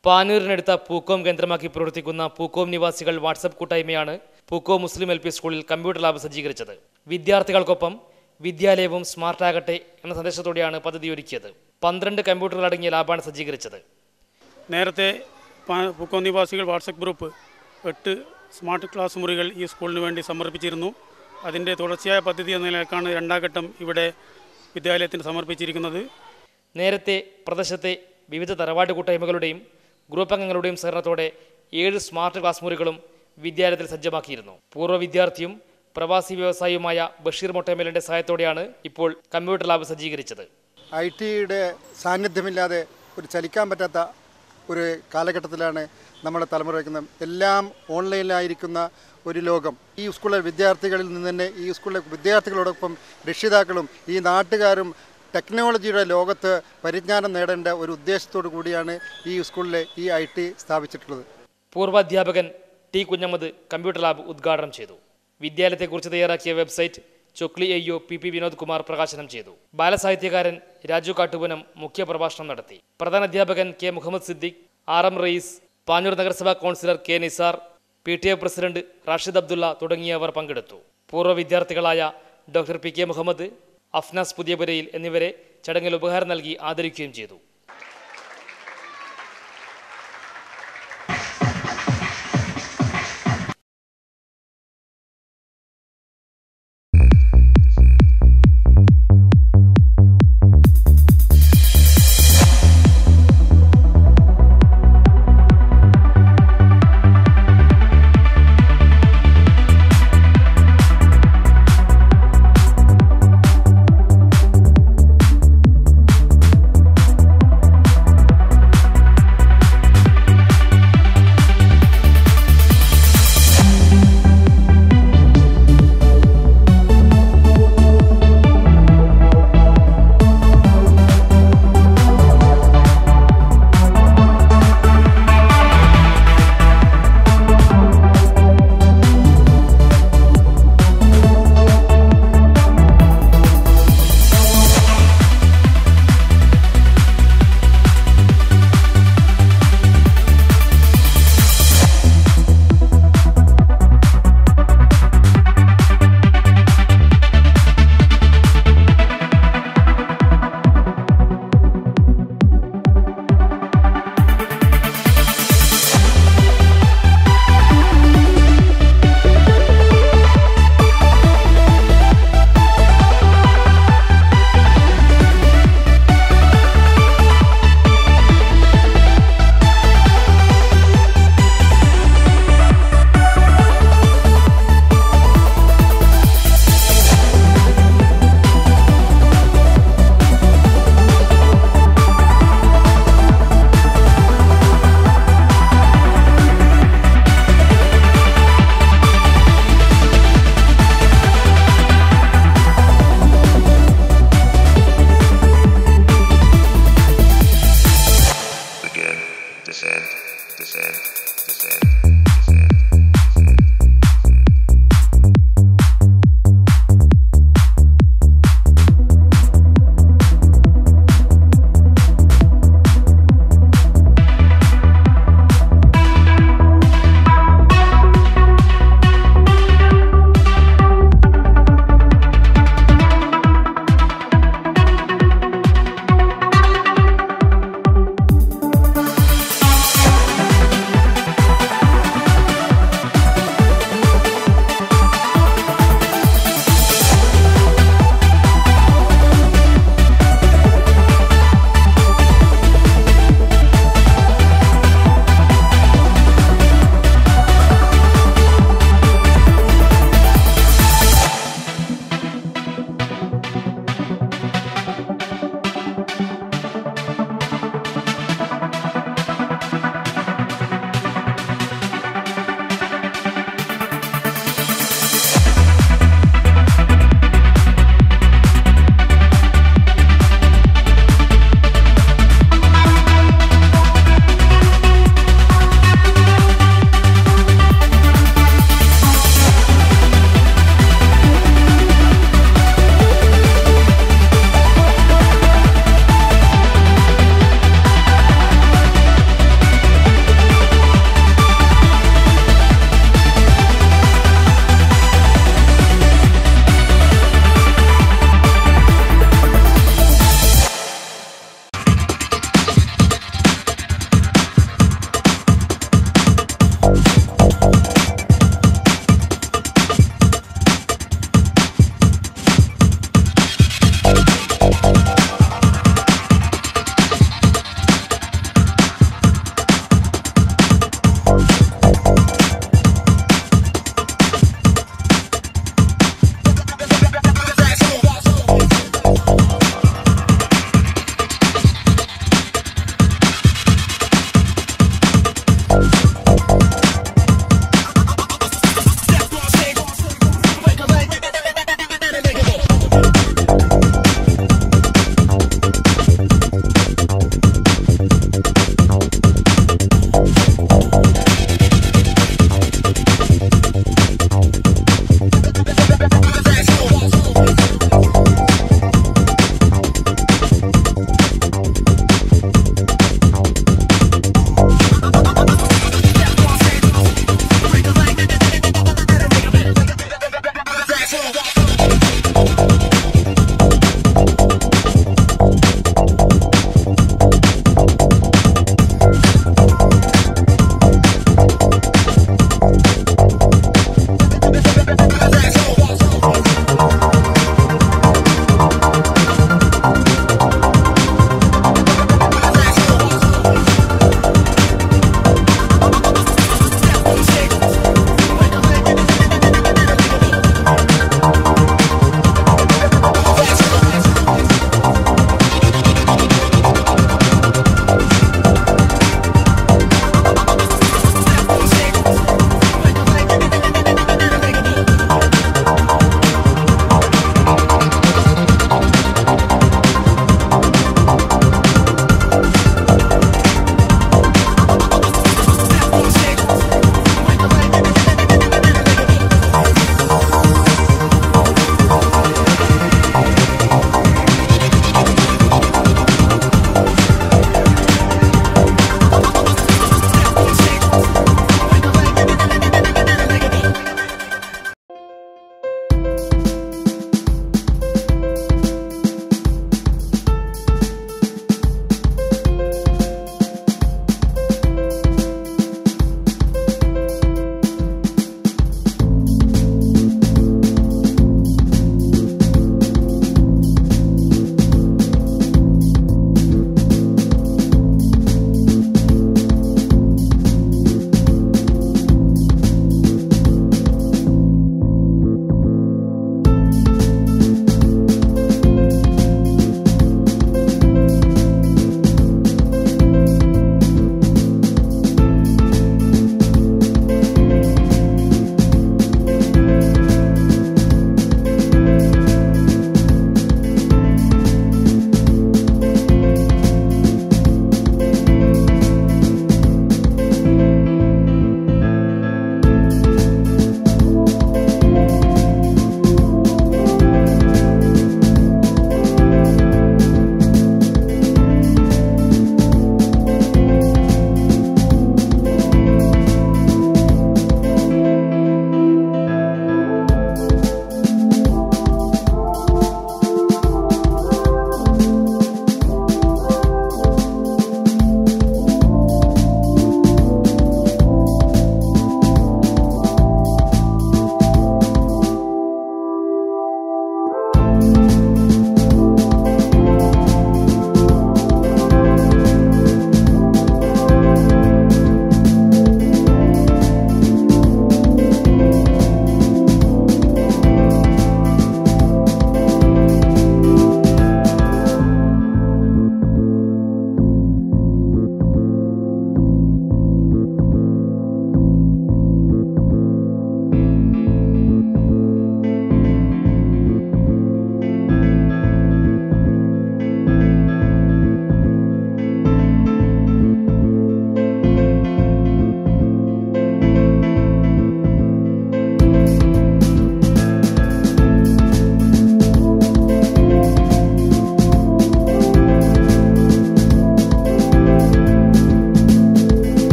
പാനൂരിനടുത്ത പൂക്കോം കേന്ദ്രമാക്കി പ്രവർത്തിക്കുന്ന പൂക്കോം നിവാസികൾ വാട്സപ്പ് കൂട്ടായ്മയാണ് പൂക്കോം മുസ്ലിം എൽ പി സ്കൂളിൽ കമ്പ്യൂട്ടർ ലാബ് സജ്ജീകരിച്ചത് വിദ്യാർത്ഥികൾക്കൊപ്പം വിദ്യാലയവും സ്മാർട്ടാകട്ടെ എന്ന സന്ദേശത്തോടെയാണ് പദ്ധതി ഒരുക്കിയത് പന്ത്രണ്ട് കമ്പ്യൂട്ടറുകൾ അടങ്ങിയ ലാബാണ് സജ്ജീകരിച്ചത് നേരത്തെ പാ- പൂക്കോം നിവാസികൾ വാട്സപ്പ് ഗ്രൂപ്പ് എട്ട് സ്മാർട്ട് ക്ലാസ് മുറികൾ ഈ സ്കൂളിന് വേണ്ടി സമർപ്പിച്ചിരുന്നു അതിൻ്റെ തുടർച്ചയായ പദ്ധതി എന്ന നിലക്കാണ് രണ്ടാം ഘട്ടം ഇവിടെ വിദ്യാലയത്തിന് സമർപ്പിച്ചിരിക്കുന്നത് നേരത്തെ പ്രദേശത്തെ വിവിധ തറവാട് കൂട്ടായ്മകളുടെയും ഗ്രൂപ്പ് അംഗങ്ങളുടെയും സഹകരണത്തോടെ ഏഴ് സ്മാർട്ട് ക്ലാസ് മുറികളും വിദ്യാലയത്തിൽ സജ്ജമാക്കിയിരുന്നു പൂർവ്വ വിദ്യാർത്ഥിയും പ്രവാസി വ്യവസായിയുമായ ബഷീർ മൊട്ടേമലിന്റെ സഹായത്തോടെയാണ് ഇപ്പോൾ കമ്പ്യൂട്ടർ ലാബ് സജ്ജീകരിച്ചത് ഐ ടിയുടെ സാന്നിധ്യമില്ലാതെ ഒരു ചലിക്കാൻ പറ്റാത്ത ഒരു കാലഘട്ടത്തിലാണ് നമ്മുടെ തലമുറ വയ്ക്കുന്നത് എല്ലാം ഓൺലൈനിലായിരിക്കുന്ന ഒരു ലോകം ഈ സ്കൂളിലെ വിദ്യാർത്ഥികളിൽ നിന്ന് തന്നെ ഈ സ്കൂളിലെ വിദ്യാർത്ഥികളോടൊപ്പം രക്ഷിതാക്കളും ഈ നാട്ടുകാരും ടെക്നോളജിയുടെ ലോകത്ത് പരിജ്ഞാനം നേടേണ്ട ഒരു ഉദ്ദേശത്തോടു കൂടിയാണ് ഈ സ്കൂളിലെ ഈ ഐ ടി സ്ഥാപിച്ചിട്ടുള്ളത് പൂർവാധ്യാപകൻ ടി കുഞ്ഞമ്മദ് കമ്പ്യൂട്ടർ ലാബ് ഉദ്ഘാടനം ചെയ്തു വിദ്യാലയത്തെക്കുറിച്ച് തയ്യാറാക്കിയ website Chokli AEO P P Vinod Kumar പ്രകാശനം ചെയ്തു ബാലസാഹിത്യകാരൻ രാജു കാട്ടുപുനം മുഖ്യപ്രഭാഷണം നടത്തി പ്രധാന അധ്യാപകൻ K Muhammad Siddique R M Raees Panjoor നഗരസഭാ councillor K Nisar P T A president Rashid Abdulla തുടങ്ങിയവർ പങ്കെടുത്തു പൂർവ്വ വിദ്യാർത്ഥികളായ doctor P K Muhammad Afnas Puthiyapurayil എന്നിവരെ ചടങ്ങിൽ ഉപഹാരം നൽകി ആദരിക്കുകയും ചെയ്തു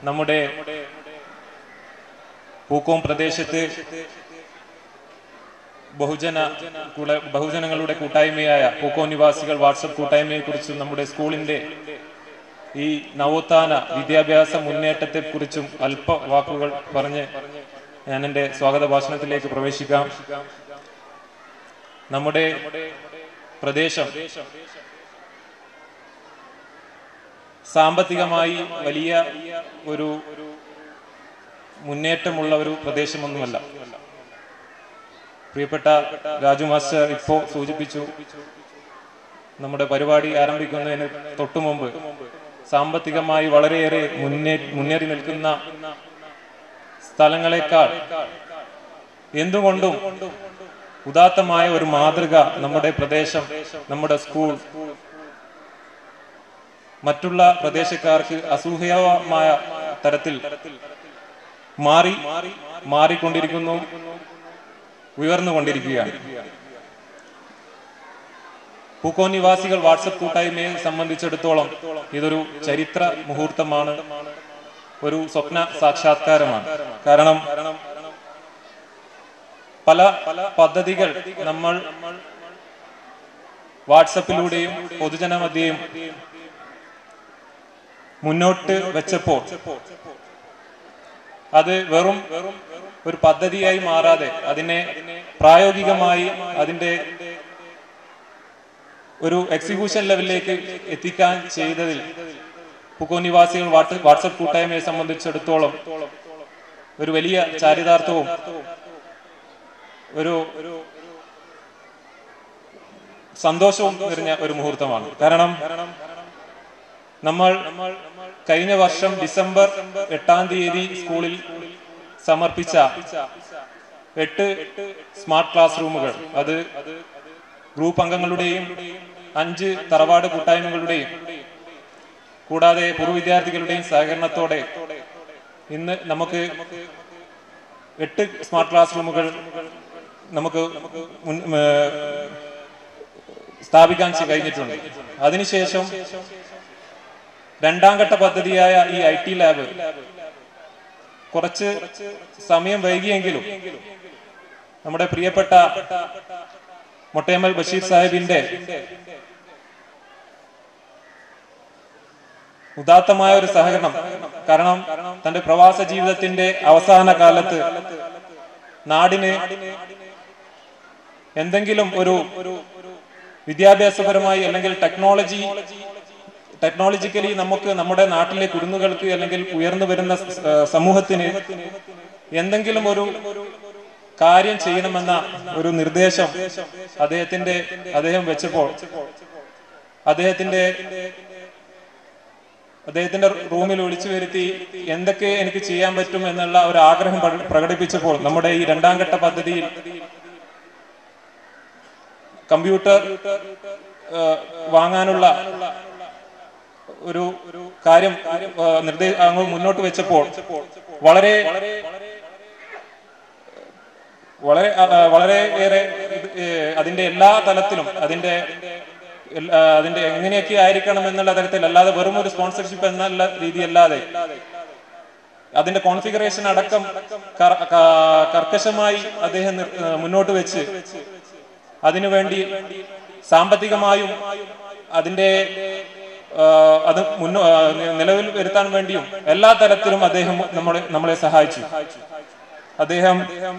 നമ്മുടെ പൂക്കോം പ്രദേശത്ത് ബഹുജന കൂടെ- ബഹുജനങ്ങളുടെ കൂട്ടായ്മയായ പൂക്കോം നിവാസികൾ വാട്സപ്പ് കൂട്ടായ്മയെ കുറിച്ചും നമ്മുടെ സ്കൂളിന്റെ ഈ നവോത്ഥാന വിദ്യാഭ്യാസ മുന്നേറ്റത്തെ കുറിച്ചും അല്പ വാക്കുകൾ പറഞ്ഞ് ഞാൻ എൻ്റെ സ്വാഗത ഭാഷണത്തിലേക്ക് പ്രവേശിക്കാം നമ്മുടെ പ്രദേശം സാമ്പത്തികമായി വലിയ ഒരു മുന്നേറ്റമുള്ള ഒരു പ്രദേശമൊന്നുമല്ല പ്രിയപ്പെട്ട രാജു മാസ്റ്റർ ഇപ്പോ സൂചിപ്പിച്ചു നമ്മുടെ പരിപാടി ആരംഭിക്കുന്നതിന് തൊട്ടു മുമ്പ് സാമ്പത്തികമായി വളരെയേറെ മുന്നേ മുന്നേറി നിൽക്കുന്ന സ്ഥലങ്ങളെക്കാൾ എന്തുകൊണ്ടും ഉദാത്തമായ ഒരു മാതൃക നമ്മുടെ പ്രദേശം നമ്മുടെ സ്കൂൾ മറ്റുള്ള പ്രദേശക്കാർക്ക് അസൂഹ്യമായ തരത്തിൽ മാറി മാറിക്കൊണ്ടിരിക്കുന്നു ഉയർന്നുകൊണ്ടിരിക്കുകയാണ് പൂക്കോ നിവാസികൾ വാട്സപ്പ് കൂട്ടായ്മയെ സംബന്ധിച്ചിടത്തോളം ഇതൊരു ചരിത്ര മുഹൂർത്തമാണ് ഒരു സ്വപ്ന സാക്ഷാത്കാരമാണ് കാരണം പല പദ്ധതികൾ നമ്മൾ വാട്സപ്പിലൂടെയും പൊതുജനമധ്യയും മുന്നോട്ട് വെച്ചപ്പോൾ അത് വെറും ഒരു പദ്ധതിയായി മാറാതെ അതിനെ പ്രായോഗികമായി അതിന്റെ ഒരു എക്സിക്യൂഷൻ ലെവലിലേക്ക് എത്തിക്കാൻ ചെയ്തതിൽ പുക്കോ നിവാസികൾ വാട്സ് വാട്സപ്പ് കൂട്ടായ്മയെ സംബന്ധിച്ചിടത്തോളം ഒരു വലിയ ചാരിതാർത്ഥവും ഒരു സന്തോഷവും നിറഞ്ഞ ഒരു മുഹൂർത്തമാണ് കാരണം നമ്മൾ കഴിഞ്ഞ വർഷം ഡിസംബർ എട്ടാം തീയതി സ്കൂളിൽ സമർപ്പിച്ച എട്ട് സ്മാർട്ട് ക്ലാസ് റൂമുകൾ അത് ഗ്രൂപ്പ് അംഗങ്ങളുടെയും അഞ്ച് തറവാട് കൂട്ടായ്മകളുടെയും കൂടാതെ പൂർവ്വ വിദ്യാർത്ഥികളുടെയും സഹകരണത്തോടെ ഇന്ന് നമുക്ക് എട്ട് സ്മാർട്ട് ക്ലാസ് റൂമുകൾ നമുക്ക് മുൻ- ഏർ സ്ഥാപിക്കാൻ ചെ- കഴിഞ്ഞിട്ടുണ്ട് അതിനുശേഷം രണ്ടാം ഘട്ട പദ്ധതിയായ ഈ ഐ ടി ലാബ് കുറച്ച് സമയം വൈകിയെങ്കിലും നമ്മുടെ പ്രിയപ്പെട്ട മൊട്ടേമൽ ബഷീർ സാഹിബിന്റെ ഉദാത്തമായ ഒരു സഹകരണം കാരണം തന്റെ പ്രവാസ ജീവിതത്തിന്റെ അവസാന കാലത്ത് നാടിന് എന്തെങ്കിലും ഒരു വിദ്യാഭ്യാസപരമായി അല്ലെങ്കിൽ ടെക്നോളജി ടെക്നോളജിക്കലി നമുക്ക് നമ്മുടെ നാട്ടിലെ കുരുന്നുകൾക്ക് അല്ലെങ്കിൽ ഉയർന്നു വരുന്ന സ- ഏർ സമൂഹത്തിന് എന്തെങ്കിലും ഒരു കാര്യം ചെയ്യണമെന്ന ഒരു നിർദ്ദേശം അദ്ദേഹത്തിന്റെ അദ്ദേഹം വെച്ചപ്പോൾ അദ്ദേഹത്തിന്റെ അദ്ദേഹത്തിന്റെ റൂമിൽ വിളിച്ചു വരുത്തി എന്തൊക്കെ എനിക്ക് ചെയ്യാൻ പറ്റും എന്നുള്ള ഒരു ആഗ്രഹം പ്ര- പ്രകടിപ്പിച്ചപ്പോൾ നമ്മുടെ ഈ രണ്ടാം ഘട്ട പദ്ധതിയിൽ കമ്പ്യൂട്ടർ ഏഹ്, വാങ്ങാനുള്ള ഒരു ഒരു കാര്യം ഏഹ്, നിർദ്ദേ അങ്ങ് മുന്നോട്ട് വെച്ചപ്പോൾ വളരെ വളരെ ആ, ആ, വളരെയേറെ ഇത്, ഏഹ്, അതിന്റെ എല്ലാ തലത്തിലും അതിന്റെ എൽ- ആ, അതിന്റെ എങ്ങനെയൊക്കെ ആയിരിക്കണം എന്നുള്ള തരത്തിൽ അല്ലാതെ വെറും ഒരു സ്പോൺസർഷിപ്പ് എന്നുള്ള രീതിയല്ലാതെ അതിന്റെ കോൺഫിഗറേഷൻ അടക്കം കർ- ക- കർക്കശമായി അദ്ദേഹം നിർ- ഏഹ്, മുന്നോട്ട് വെച്ച് അതിനുവേണ്ടി സാമ്പത്തികമായും അതിന്റെ ആ, അത് മുന്നോ ആ, നി- നിലവിൽ വരുത്താൻ വേണ്ടിയും എല്ലാ തരത്തിലും അദ്ദേഹം നമ്മളെ നമ്മളെ സഹായിച്ചു അദ്ദേഹം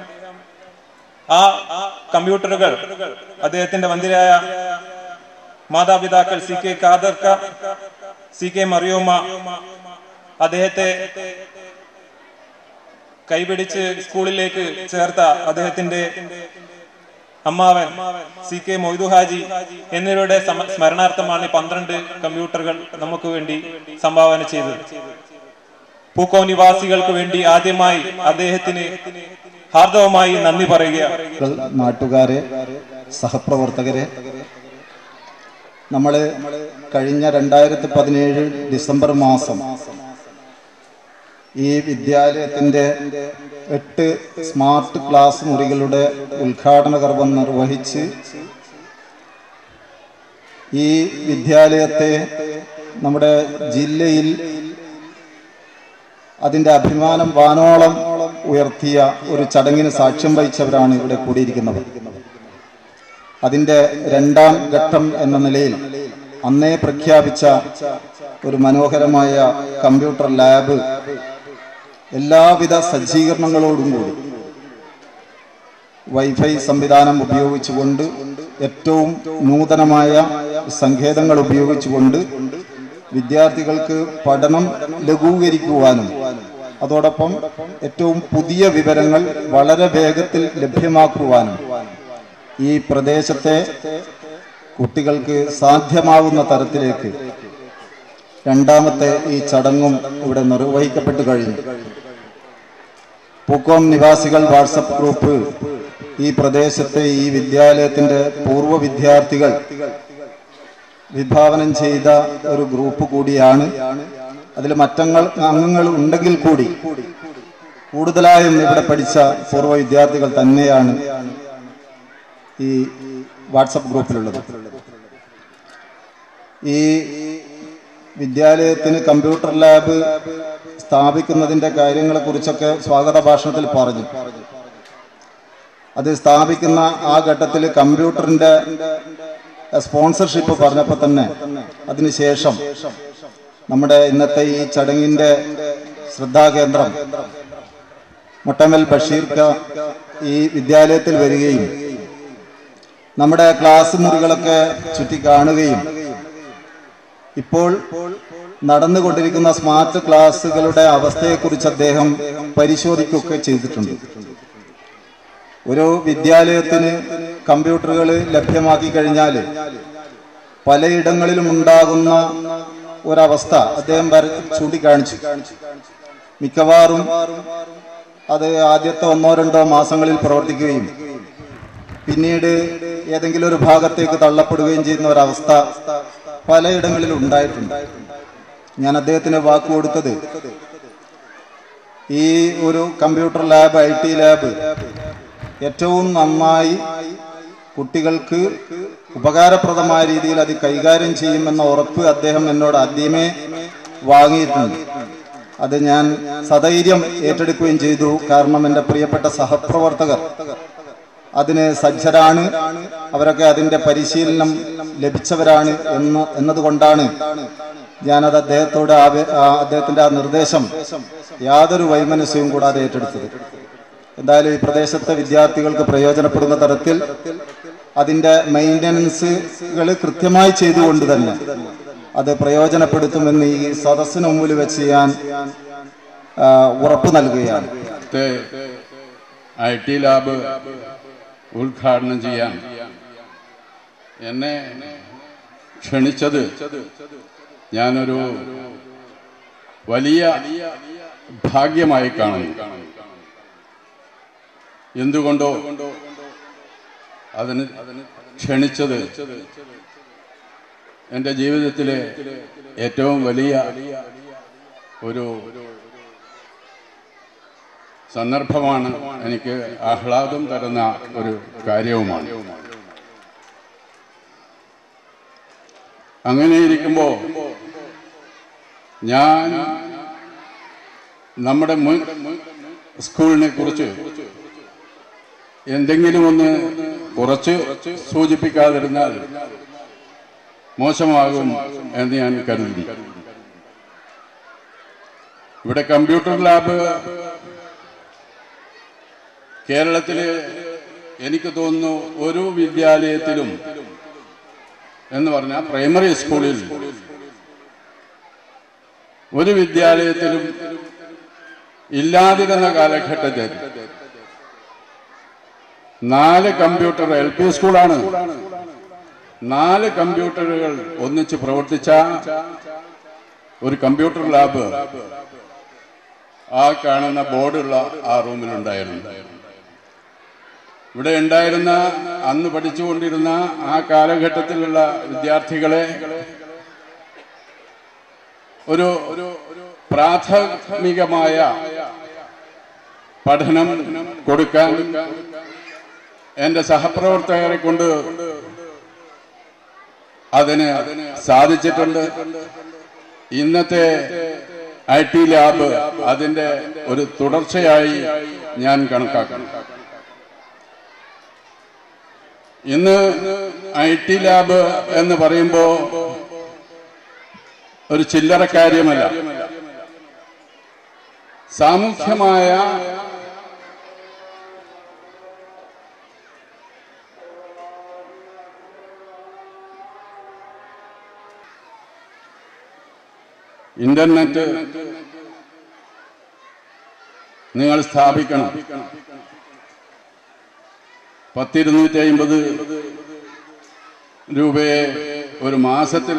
ആ കമ്പ്യൂട്ടറുകൾ അദ്ദേഹത്തിന്റെ മന്ദിരായ മാതാപിതാക്കൾ സി കെ കാദർക്ക സി കെ മറിയോമ അദ്ദേഹത്തെ കൈപിടിച്ച് സ്കൂളിലേക്ക് ചേർത്ത അദ്ദേഹത്തിന്റെ അമ്മാവൻ സി കെ മൊയ്തു ഹാജി എന്നിവരുടെ സമ- സ്മരണാർത്ഥമാണ് ഈ പന്ത്രണ്ട് കമ്പ്യൂട്ടറുകൾ നമുക്ക് വേണ്ടി സംഭാവന ചെയ്തത് പൂക്കോ നിവാസികൾക്ക് വേണ്ടി ആദ്യമായി അദ്ദേഹത്തിന് ഹാർദവമായി നന്ദി പറയുകയാണ് നാട്ടുകാരെ സഹപ്രവർത്തകരെ നമ്മൾ കഴിഞ്ഞ രണ്ടായിരത്തി പതിനേഴ് ഡിസംബർ മാസം ഈ വിദ്യാലയത്തിന്റെ എട്ട് സ്മാർട്ട് ക്ലാസ് മുറികളുടെ ഉദ്ഘാടന കർമ്മം നിർവഹിച്ച് ഈ വിദ്യാലയത്തെ നമ്മുടെ ജില്ലയിൽ അതിൻ്റെ അഭിമാനം വാനോളം ഉയർത്തിയ ഒരു ചടങ്ങിന് സാക്ഷ്യം വഹിച്ചവരാണ് ഇവിടെ കൂടിയിരിക്കുന്നവർ അതിൻ്റെ രണ്ടാം ഘട്ടം എന്ന നിലയിൽ അന്നേ പ്രഖ്യാപിച്ച ഒരു മനോഹരമായ കമ്പ്യൂട്ടർ ലാബ് എല്ലാവിധ സജ്ജീകരണങ്ങളോടും കൂടി വൈഫൈ സംവിധാനം ഉപയോഗിച്ചുകൊണ്ട് ഏറ്റവും നൂതനമായ സങ്കേതങ്ങൾ ഉപയോഗിച്ചുകൊണ്ട് വിദ്യാർത്ഥികൾക്ക് പഠനം ലഘൂകരിക്കുവാനും അതോടൊപ്പം ഏറ്റവും പുതിയ വിവരങ്ങൾ വളരെ വേഗത്തിൽ ലഭ്യമാക്കുവാനും ഈ പ്രദേശത്തെ കുട്ടികൾക്ക് സാധ്യമാവുന്ന തരത്തിലേക്ക് രണ്ടാമത്തെ ഈ ചടങ്ങും ഇവിടെ നിർവഹിക്കപ്പെട്ടു കഴിഞ്ഞു പൂക്കോം നിവാസികൾ വാട്സപ്പ് ഗ്രൂപ്പ് ഈ പ്രദേശത്തെ ഈ വിദ്യാലയത്തിന്റെ പൂർവ്വ വിദ്യാർത്ഥികൾ വിഭാവനം ചെയ്ത ഒരു ഗ്രൂപ്പ് കൂടിയാണ് അതിൽ മറ്റങ്ങൾ അംഗങ്ങൾ ഉണ്ടെങ്കിൽ കൂടി കൂടുതലായും ഇവിടെ പഠിച്ച പൂർവ്വ വിദ്യാർത്ഥികൾ തന്നെയാണ് ഈ വാട്സപ്പ് ഗ്രൂപ്പിലുള്ളത് ഈ വിദ്യാലയത്തിന് കമ്പ്യൂട്ടർ ലാബ് സ്ഥാപിക്കുന്നതിന്റെ കാര്യങ്ങളെ കുറിച്ചൊക്കെ സ്വാഗത ഭാഷണത്തിൽ പറഞ്ഞു അത് സ്ഥാപിക്കുന്ന ആ ഘട്ടത്തിൽ കമ്പ്യൂട്ടറിന്റെ സ്പോൺസർഷിപ്പ് പറഞ്ഞപ്പോൾ തന്നെ അതിനുശേഷം നമ്മുടെ ഇന്നത്തെ ഈ ചടങ്ങിന്റെ ശ്രദ്ധാകേന്ദ്രം മുട്ടമൽ ബഷീർക്ക ഈ വിദ്യാലയത്തിൽ വരികയും നമ്മുടെ ക്ലാസ് മുറികളൊക്കെ ചുറ്റി കാണുകയും ഇപ്പോൾ നടന്നുകൊണ്ടിരിക്കുന്ന സ്മാർട്ട് ക്ലാസ്സുകളുടെ അവസ്ഥയെക്കുറിച്ച് അദ്ദേഹം പരിശോധിക്കുകയൊക്കെ ചെയ്തിട്ടുണ്ട് ഒരു വിദ്യാലയത്തിന് കമ്പ്യൂട്ടറുകൾ ലഭ്യമാക്കി കഴിഞ്ഞാൽ പലയിടങ്ങളിലും ഉണ്ടാകുന്ന ഒരവസ്ഥ അദ്ദേഹം വര- ചൂണ്ടിക്കാണിച്ചു മിക്കവാറും അത് ആദ്യത്തെ ഒന്നോ രണ്ടോ മാസങ്ങളിൽ പ്രവർത്തിക്കുകയും പിന്നീട് ഏതെങ്കിലും ഒരു ഭാഗത്തേക്ക് തള്ളപ്പെടുകയും ചെയ്യുന്ന ഒരവസ്ഥ പലയിടങ്ങളിലും ഉണ്ടായിട്ടുണ്ട് ഞാൻ അദ്ദേഹത്തിന് വാക്ക് കൊടുത്തത് ഈ ഒരു computer lab I T lab ഏറ്റവും നന്നായി കുട്ടികൾക്ക് ഉപകാരപ്രദമായ രീതിയിൽ അത് കൈകാര്യം ചെയ്യുമെന്ന ഉറപ്പ് അദ്ദേഹം എന്നോട് ആദ്യമേ വാങ്ങിയിട്ടുണ്ട് അത് ഞാൻ സധൈര്യം ഏറ്റെടുക്കുകയും ചെയ്തു കാരണം എൻ്റെ പ്രിയപ്പെട്ട സഹപ്രവർത്തകർ അതിന് സജ്ജരാണ് അവരൊക്കെ അതിന്റെ പരിശീലനം ലഭിച്ചവരാണ് എന്ന് എന്നതുകൊണ്ടാണ് ഞാനത് അദ്ദേഹത്തോട് ആവേ- ആ അദ്ദേഹത്തിന്റെ ആ നിർദ്ദേശം യാതൊരു വൈമനസ്യവും കൂടാതെ ഏറ്റെടുത്തത് എന്തായാലും ഈ പ്രദേശത്തെ വിദ്യാർത്ഥികൾക്ക് പ്രയോജനപ്പെടുന്ന തരത്തിൽ അതിന്റെ മെയിൻ്റനൻസുകൾ കൃത്യമായി ചെയ്തുകൊണ്ട് തന്നെ അത് പ്രയോജനപ്പെടുത്തുമെന്ന് ഈ സദസ്സിന് മുമ്പിൽ വെച്ച് ഞാൻ ആ, ഉറപ്പ് നൽകുകയാണ് ഇന്നത്തെ ഐ ടി ലാബ് ഉദ്ഘാടനം ചെയ്യാൻ എന്നെ ക്ഷണിച്ചത് ഞാനൊരു വലിയ ഭാഗ്യമായി കാണുന്നു എന്തുകൊണ്ടോ അതിന് ക്ഷണിച്ചത് എൻ്റെ ജീവിതത്തിലെ ഏറ്റവും വലിയ ഒരു സന്ദർഭമാണ് എനിക്ക് ആഹ്ലാദം തരുന്ന ഒരു കാര്യവുമാണ് അങ്ങനെ ഇരിക്കുമ്പോ ഞാൻ നമ്മുടെ മുൻ സ്കൂളിനെ കുറിച്ച് എന്തെങ്കിലും ഒന്ന് കുറച്ച് സൂചിപ്പിക്കാതിരുന്നാൽ മോശമാകും എന്ന് ഞാൻ കരുതുന്നു ഇവിടെ കമ്പ്യൂട്ടർ ലാബ് കേരളത്തില് എനിക്ക് തോന്നുന്നു ഒരു വിദ്യാലയത്തിലും എന്ന് പറഞ്ഞാൽ പ്രൈമറി സ്കൂളിൽ ഒരു വിദ്യാലയത്തിലും ഇല്ലാതിരുന്ന കാലഘട്ടത്തിൽ നാല് കമ്പ്യൂട്ടർ എൽ പി സ്കൂളാണ് നാല് കമ്പ്യൂട്ടറുകൾ ഒന്നിച്ച് പ്രവർത്തിച്ച ഒരു കമ്പ്യൂട്ടർ ലാബ് ആ കാണുന്ന ബോർഡുള്ള ആ റൂമിലുണ്ടായിരുന്നു ഇവിടെ ഉണ്ടായിരുന്ന അന്ന് പഠിച്ചുകൊണ്ടിരുന്ന ആ കാലഘട്ടത്തിലുള്ള വിദ്യാർത്ഥികളെ ഒരു ഒരു പ്രാഥമികമായ പഠനം കൊടുക്കാൻ എന്റെ സഹപ്രവർത്തകരെ കൊണ്ട് അതിന് സാധിച്ചിട്ടുണ്ട് ഇന്നത്തെ ഐ ടി ലാബ് അതിന്റെ ഒരു തുടർച്ചയായി ഞാൻ കണക്കാക്കണം ഇന്ന് ഐ ടി ലാബ് എന്ന് പറയുമ്പോൾ ഒരു ചില്ലറ കാര്യമല്ല സാമൂഹ്യമായ ഇന്റർനെറ്റ് നിങ്ങൾ സ്ഥാപിക്കണം പത്തിരുന്നൂറ്റി അമ്പത് രൂപയെ ഒരു മാസത്തിൽ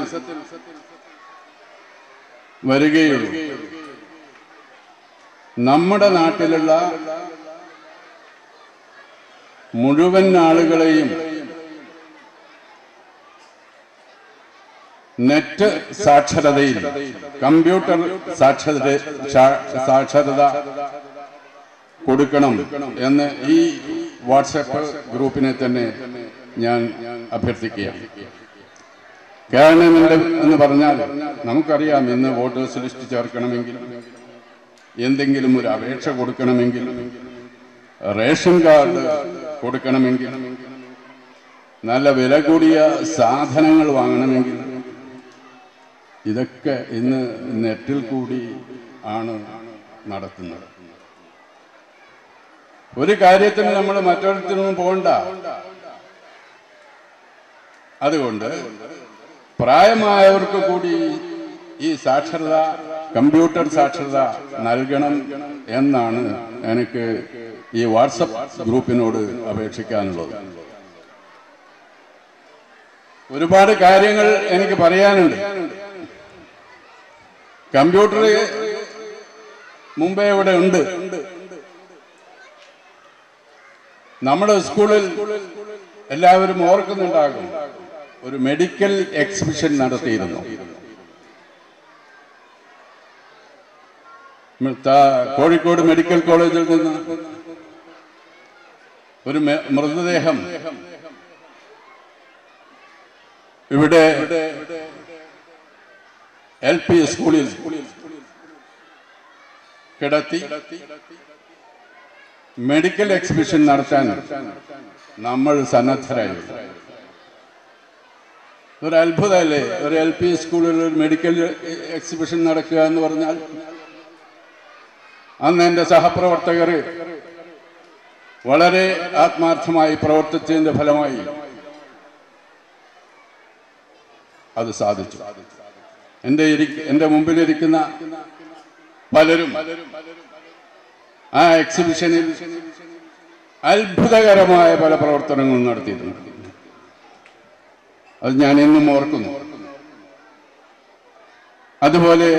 വരികയുള്ളൂ നമ്മുടെ നാട്ടിലുള്ള മുഴുവൻ ആളുകളെയും നെറ്റ് സാക്ഷരതയിൽ കമ്പ്യൂട്ടർ സാക്ഷരത സാ- സാക്ഷരത കൊടുക്കണം എന്ന് ഈ വാട്സപ്പ് ഗ്രൂപ്പിനെ തന്നെ ഞാൻ അഭ്യർത്ഥിക്കുകയാണ് കാരണം എന്ത് എന്ന് പറഞ്ഞാൽ നമുക്കറിയാം ഇന്ന് വോട്ടേഴ്സ് ലിസ്റ്റ് ചേർക്കണമെങ്കിൽ എന്തെങ്കിലും ഒരു അപേക്ഷ കൊടുക്കണമെങ്കിൽ റേഷൻ കാർഡ് കൊടുക്കണമെങ്കിൽ നല്ല വില കൂടിയ സാധനങ്ങൾ വാങ്ങണമെങ്കിൽ ഇതൊക്കെ ഇന്ന് നെറ്റിൽ കൂടി ആണ് നടത്തുന്നത് ഒരു കാര്യത്തിന് നമ്മൾ മറ്റൊരിടത്തിനൊന്നും പോകണ്ട അതുകൊണ്ട് പ്രായമായവർക്ക് കൂടി ഈ സാക്ഷരത കമ്പ്യൂട്ടർ സാക്ഷരത നൽകണം എന്നാണ് എനിക്ക് ഈ വാട്സപ്പ് ഗ്രൂപ്പിനോട് അപേക്ഷിക്കാനുള്ളത് ഒരുപാട് കാര്യങ്ങൾ എനിക്ക് പറയാനുണ്ട് കമ്പ്യൂട്ടർ മുമ്പേ ഇവിടെ ഉണ്ട് നമ്മുടെ സ്കൂളിൽ എല്ലാവരും ഓർക്കുന്നുണ്ടാകും ഒരു മെഡിക്കൽ എക്സിബിഷൻ നടത്തിയിരുന്നു ത- കോഴിക്കോട് മെഡിക്കൽ കോളേജിൽ നിന്ന് ഒരു മെ- മൃതദേഹം ഇവിടെ എൽ പി സ്കൂളിൽ കിടത്തി മെഡിക്കൽ എക്സിബിഷൻ നടത്താൻ നമ്മൾ സന്നദ്ധരായി ഒരു അത്ഭുതമല്ലേ ഒരു എൽ പി സ്കൂളിൽ ഒരു മെഡിക്കൽ എക്സിബിഷൻ നടക്കുക എന്ന് പറഞ്ഞാൽ അന്ന് എൻ്റെ സഹപ്രവർത്തകർ വളരെ ആത്മാർത്ഥമായി പ്രവർത്തിച്ചതിന്റെ ഫലമായി അത് സാധിച്ചു എൻ്റെ ഇരിക്ക- എൻ്റെ മുമ്പിലിരിക്കുന്ന പലരും ആ എക്സിബിഷനിൽ അത്ഭുതകരമായ പല പ്രവർത്തനങ്ങളും നടത്തിയിട്ടുണ്ട് അത് ഞാൻ എന്നും ഓർക്കുന്നു അതുപോലെ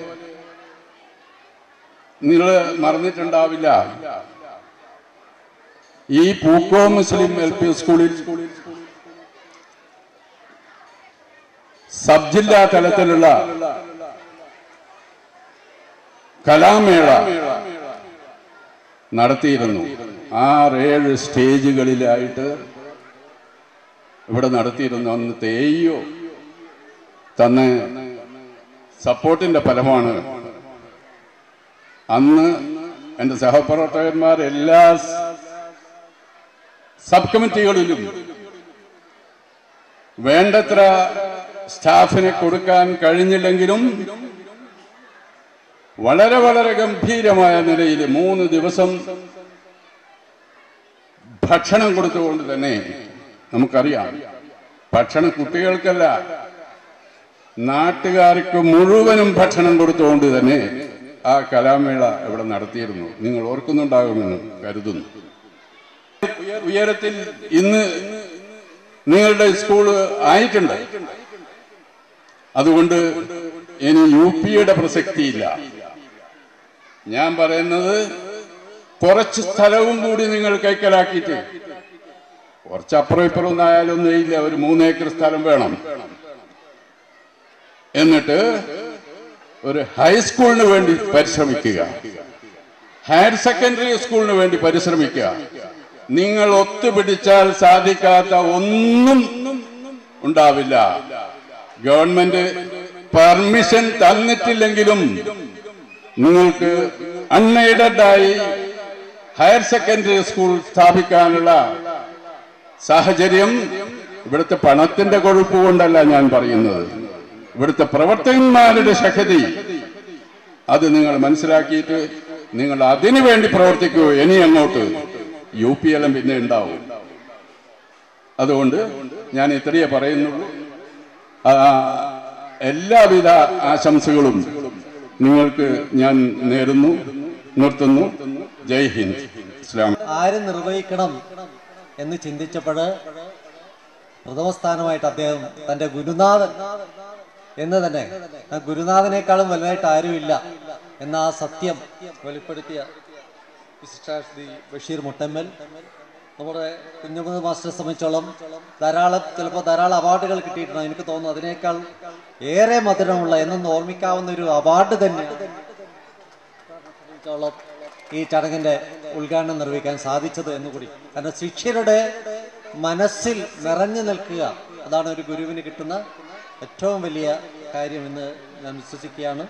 നിങ്ങൾ മറന്നിട്ടുണ്ടാവില്ല ഈ പൂക്കോ മുസ്ലിം എൽ പി സ്കൂളിൽ സബ് ജില്ലാ തലത്തിലുള്ള കലാമേള നടത്തിയിരുന്നു ആറേഴ് സ്റ്റേജുകളിലായിട്ട് ഇവിടെ നടത്തിയിരുന്നു അന്ന് തേയോ തന്ന സപ്പോർട്ടിന്റെ ഫലമാണ് അന്ന് എന്റെ സഹപ്രവർത്തകന്മാർ എല്ലാ സബ് കമ്മിറ്റികളിലും വേണ്ടത്ര സ്റ്റാഫിനെ കൊടുക്കാൻ കഴിഞ്ഞില്ലെങ്കിലും വളരെ വളരെ ഗംഭീരമായ നിലയിൽ മൂന്ന് ദിവസം ഭക്ഷണം കൊടുത്തുകൊണ്ട് തന്നെ നമുക്കറിയാം ഭക്ഷണം കുട്ടികൾക്കല്ല നാട്ടുകാർക്ക് മുഴുവനും ഭക്ഷണം കൊടുത്തുകൊണ്ട് തന്നെ ആ കലാമേള ഇവിടെ നടത്തിയിരുന്നു നിങ്ങൾ ഓർക്കുന്നുണ്ടാകുമെന്ന് കരുതുന്നു ഉയർ- ഉയരത്തിൽ ഇന്ന് നിങ്ങളുടെ സ്കൂള് ആയിട്ടുണ്ട് അതുകൊണ്ട് ഇനി യു പിയുടെ പ്രസക്തിയില്ല ഞാൻ പറയുന്നത് കുറച്ച് സ്ഥലവും കൂടി നിങ്ങൾ കൈക്കലാക്കിയിട്ട് കുറച്ച് അപ്പുറം ഇപ്പുറം ഒന്നും ആയാലൊന്നും ഇല്ല ഒരു മൂന്നേക്കർ സ്ഥലം വേണം എന്നിട്ട് ഒരു ഹൈസ്കൂളിന് വേണ്ടി പരിശ്രമിക്കുക ഹയർ സെക്കൻഡറി സ്കൂളിന് വേണ്ടി പരിശ്രമിക്കുക നിങ്ങൾ ഒത്തുപിടിച്ചാൽ സാധിക്കാത്ത ഒന്നും ഉണ്ടാവില്ല ഗവൺമെന്റ് പെർമിഷൻ തന്നിട്ടില്ലെങ്കിലും നിങ്ങൾക്ക് അൺഎയ്ഡഡായി ഹയർ സെക്കൻഡറി സ്കൂൾ സ്ഥാപിക്കാനുള്ള സാഹചര്യം ഇവിടുത്തെ പണത്തിന്റെ കൊഴുപ്പ് കൊണ്ടല്ല ഞാൻ പറയുന്നത് ഇവിടുത്തെ പ്രവർത്തകന്മാരുടെ ശക്തി അത് നിങ്ങൾ മനസ്സിലാക്കിയിട്ട് നിങ്ങൾ അതിനു വേണ്ടി പ്രവർത്തിക്കൂ ഇനി അങ്ങോട്ട് യു പി എല്ലാം പിന്നെ ഉണ്ടാവും അതുകൊണ്ട് ഞാൻ ഇത്രയേ പറയുന്നുള്ളൂ ആ, എല്ലാവിധ ആശംസകളും നിങ്ങൾക്ക് ഞാൻ നേരുന്നു നിർത്തുന്നു ജയ് ഹിന്ദ് ഇസ്ലാം ആര് നിർവഹിക്കണം എന്ന് ചിന്തിച്ചപ്പോൾ പ്രഥമസ്ഥാനമായിട്ട് അദ്ദേഹം തന്റെ ഗുരുനാഥൻ എന്ന് തന്നെ ആ ഗുരുനാഥനേക്കാളും വലുതായിട്ട് ആരുമില്ല എന്ന ആ സത്യം വെളിപ്പെടുത്തിയ വിശിഷ്ടാശ്രീ ബഷീർ മുട്ടമ്മൽ നമ്മുടെ കുഞ്ഞമ്മദ് മാസ്റ്ററെ സംബന്ധിച്ചോളം ധാരാളം ചിലപ്പോൾ ധാരാളം അവാർഡുകൾ കിട്ടിയിട്ടുണ്ട് എനിക്ക് തോന്നുന്നു അതിനേക്കാൾ ഏറെ മധുരമുള്ള എന്നും ഓർമ്മിക്കാവുന്ന ഒരു അവാർഡ് തന്നെയാണ് സംബന്ധിച്ചോളം ഈ ചടങ്ങിന്റെ ഉദ്ഘാടനം നിർവഹിക്കാൻ സാധിച്ചത് എന്നുകൂടി കാരണം ശിഷ്യരുടെ മനസ്സിൽ നിറഞ്ഞു നിൽക്കുക അതാണ് ഒരു ഗുരുവിന് കിട്ടുന്ന ഏറ്റവും വലിയ കാര്യമെന്ന് ഞാൻ വിശ്വസിക്കുകയാണ്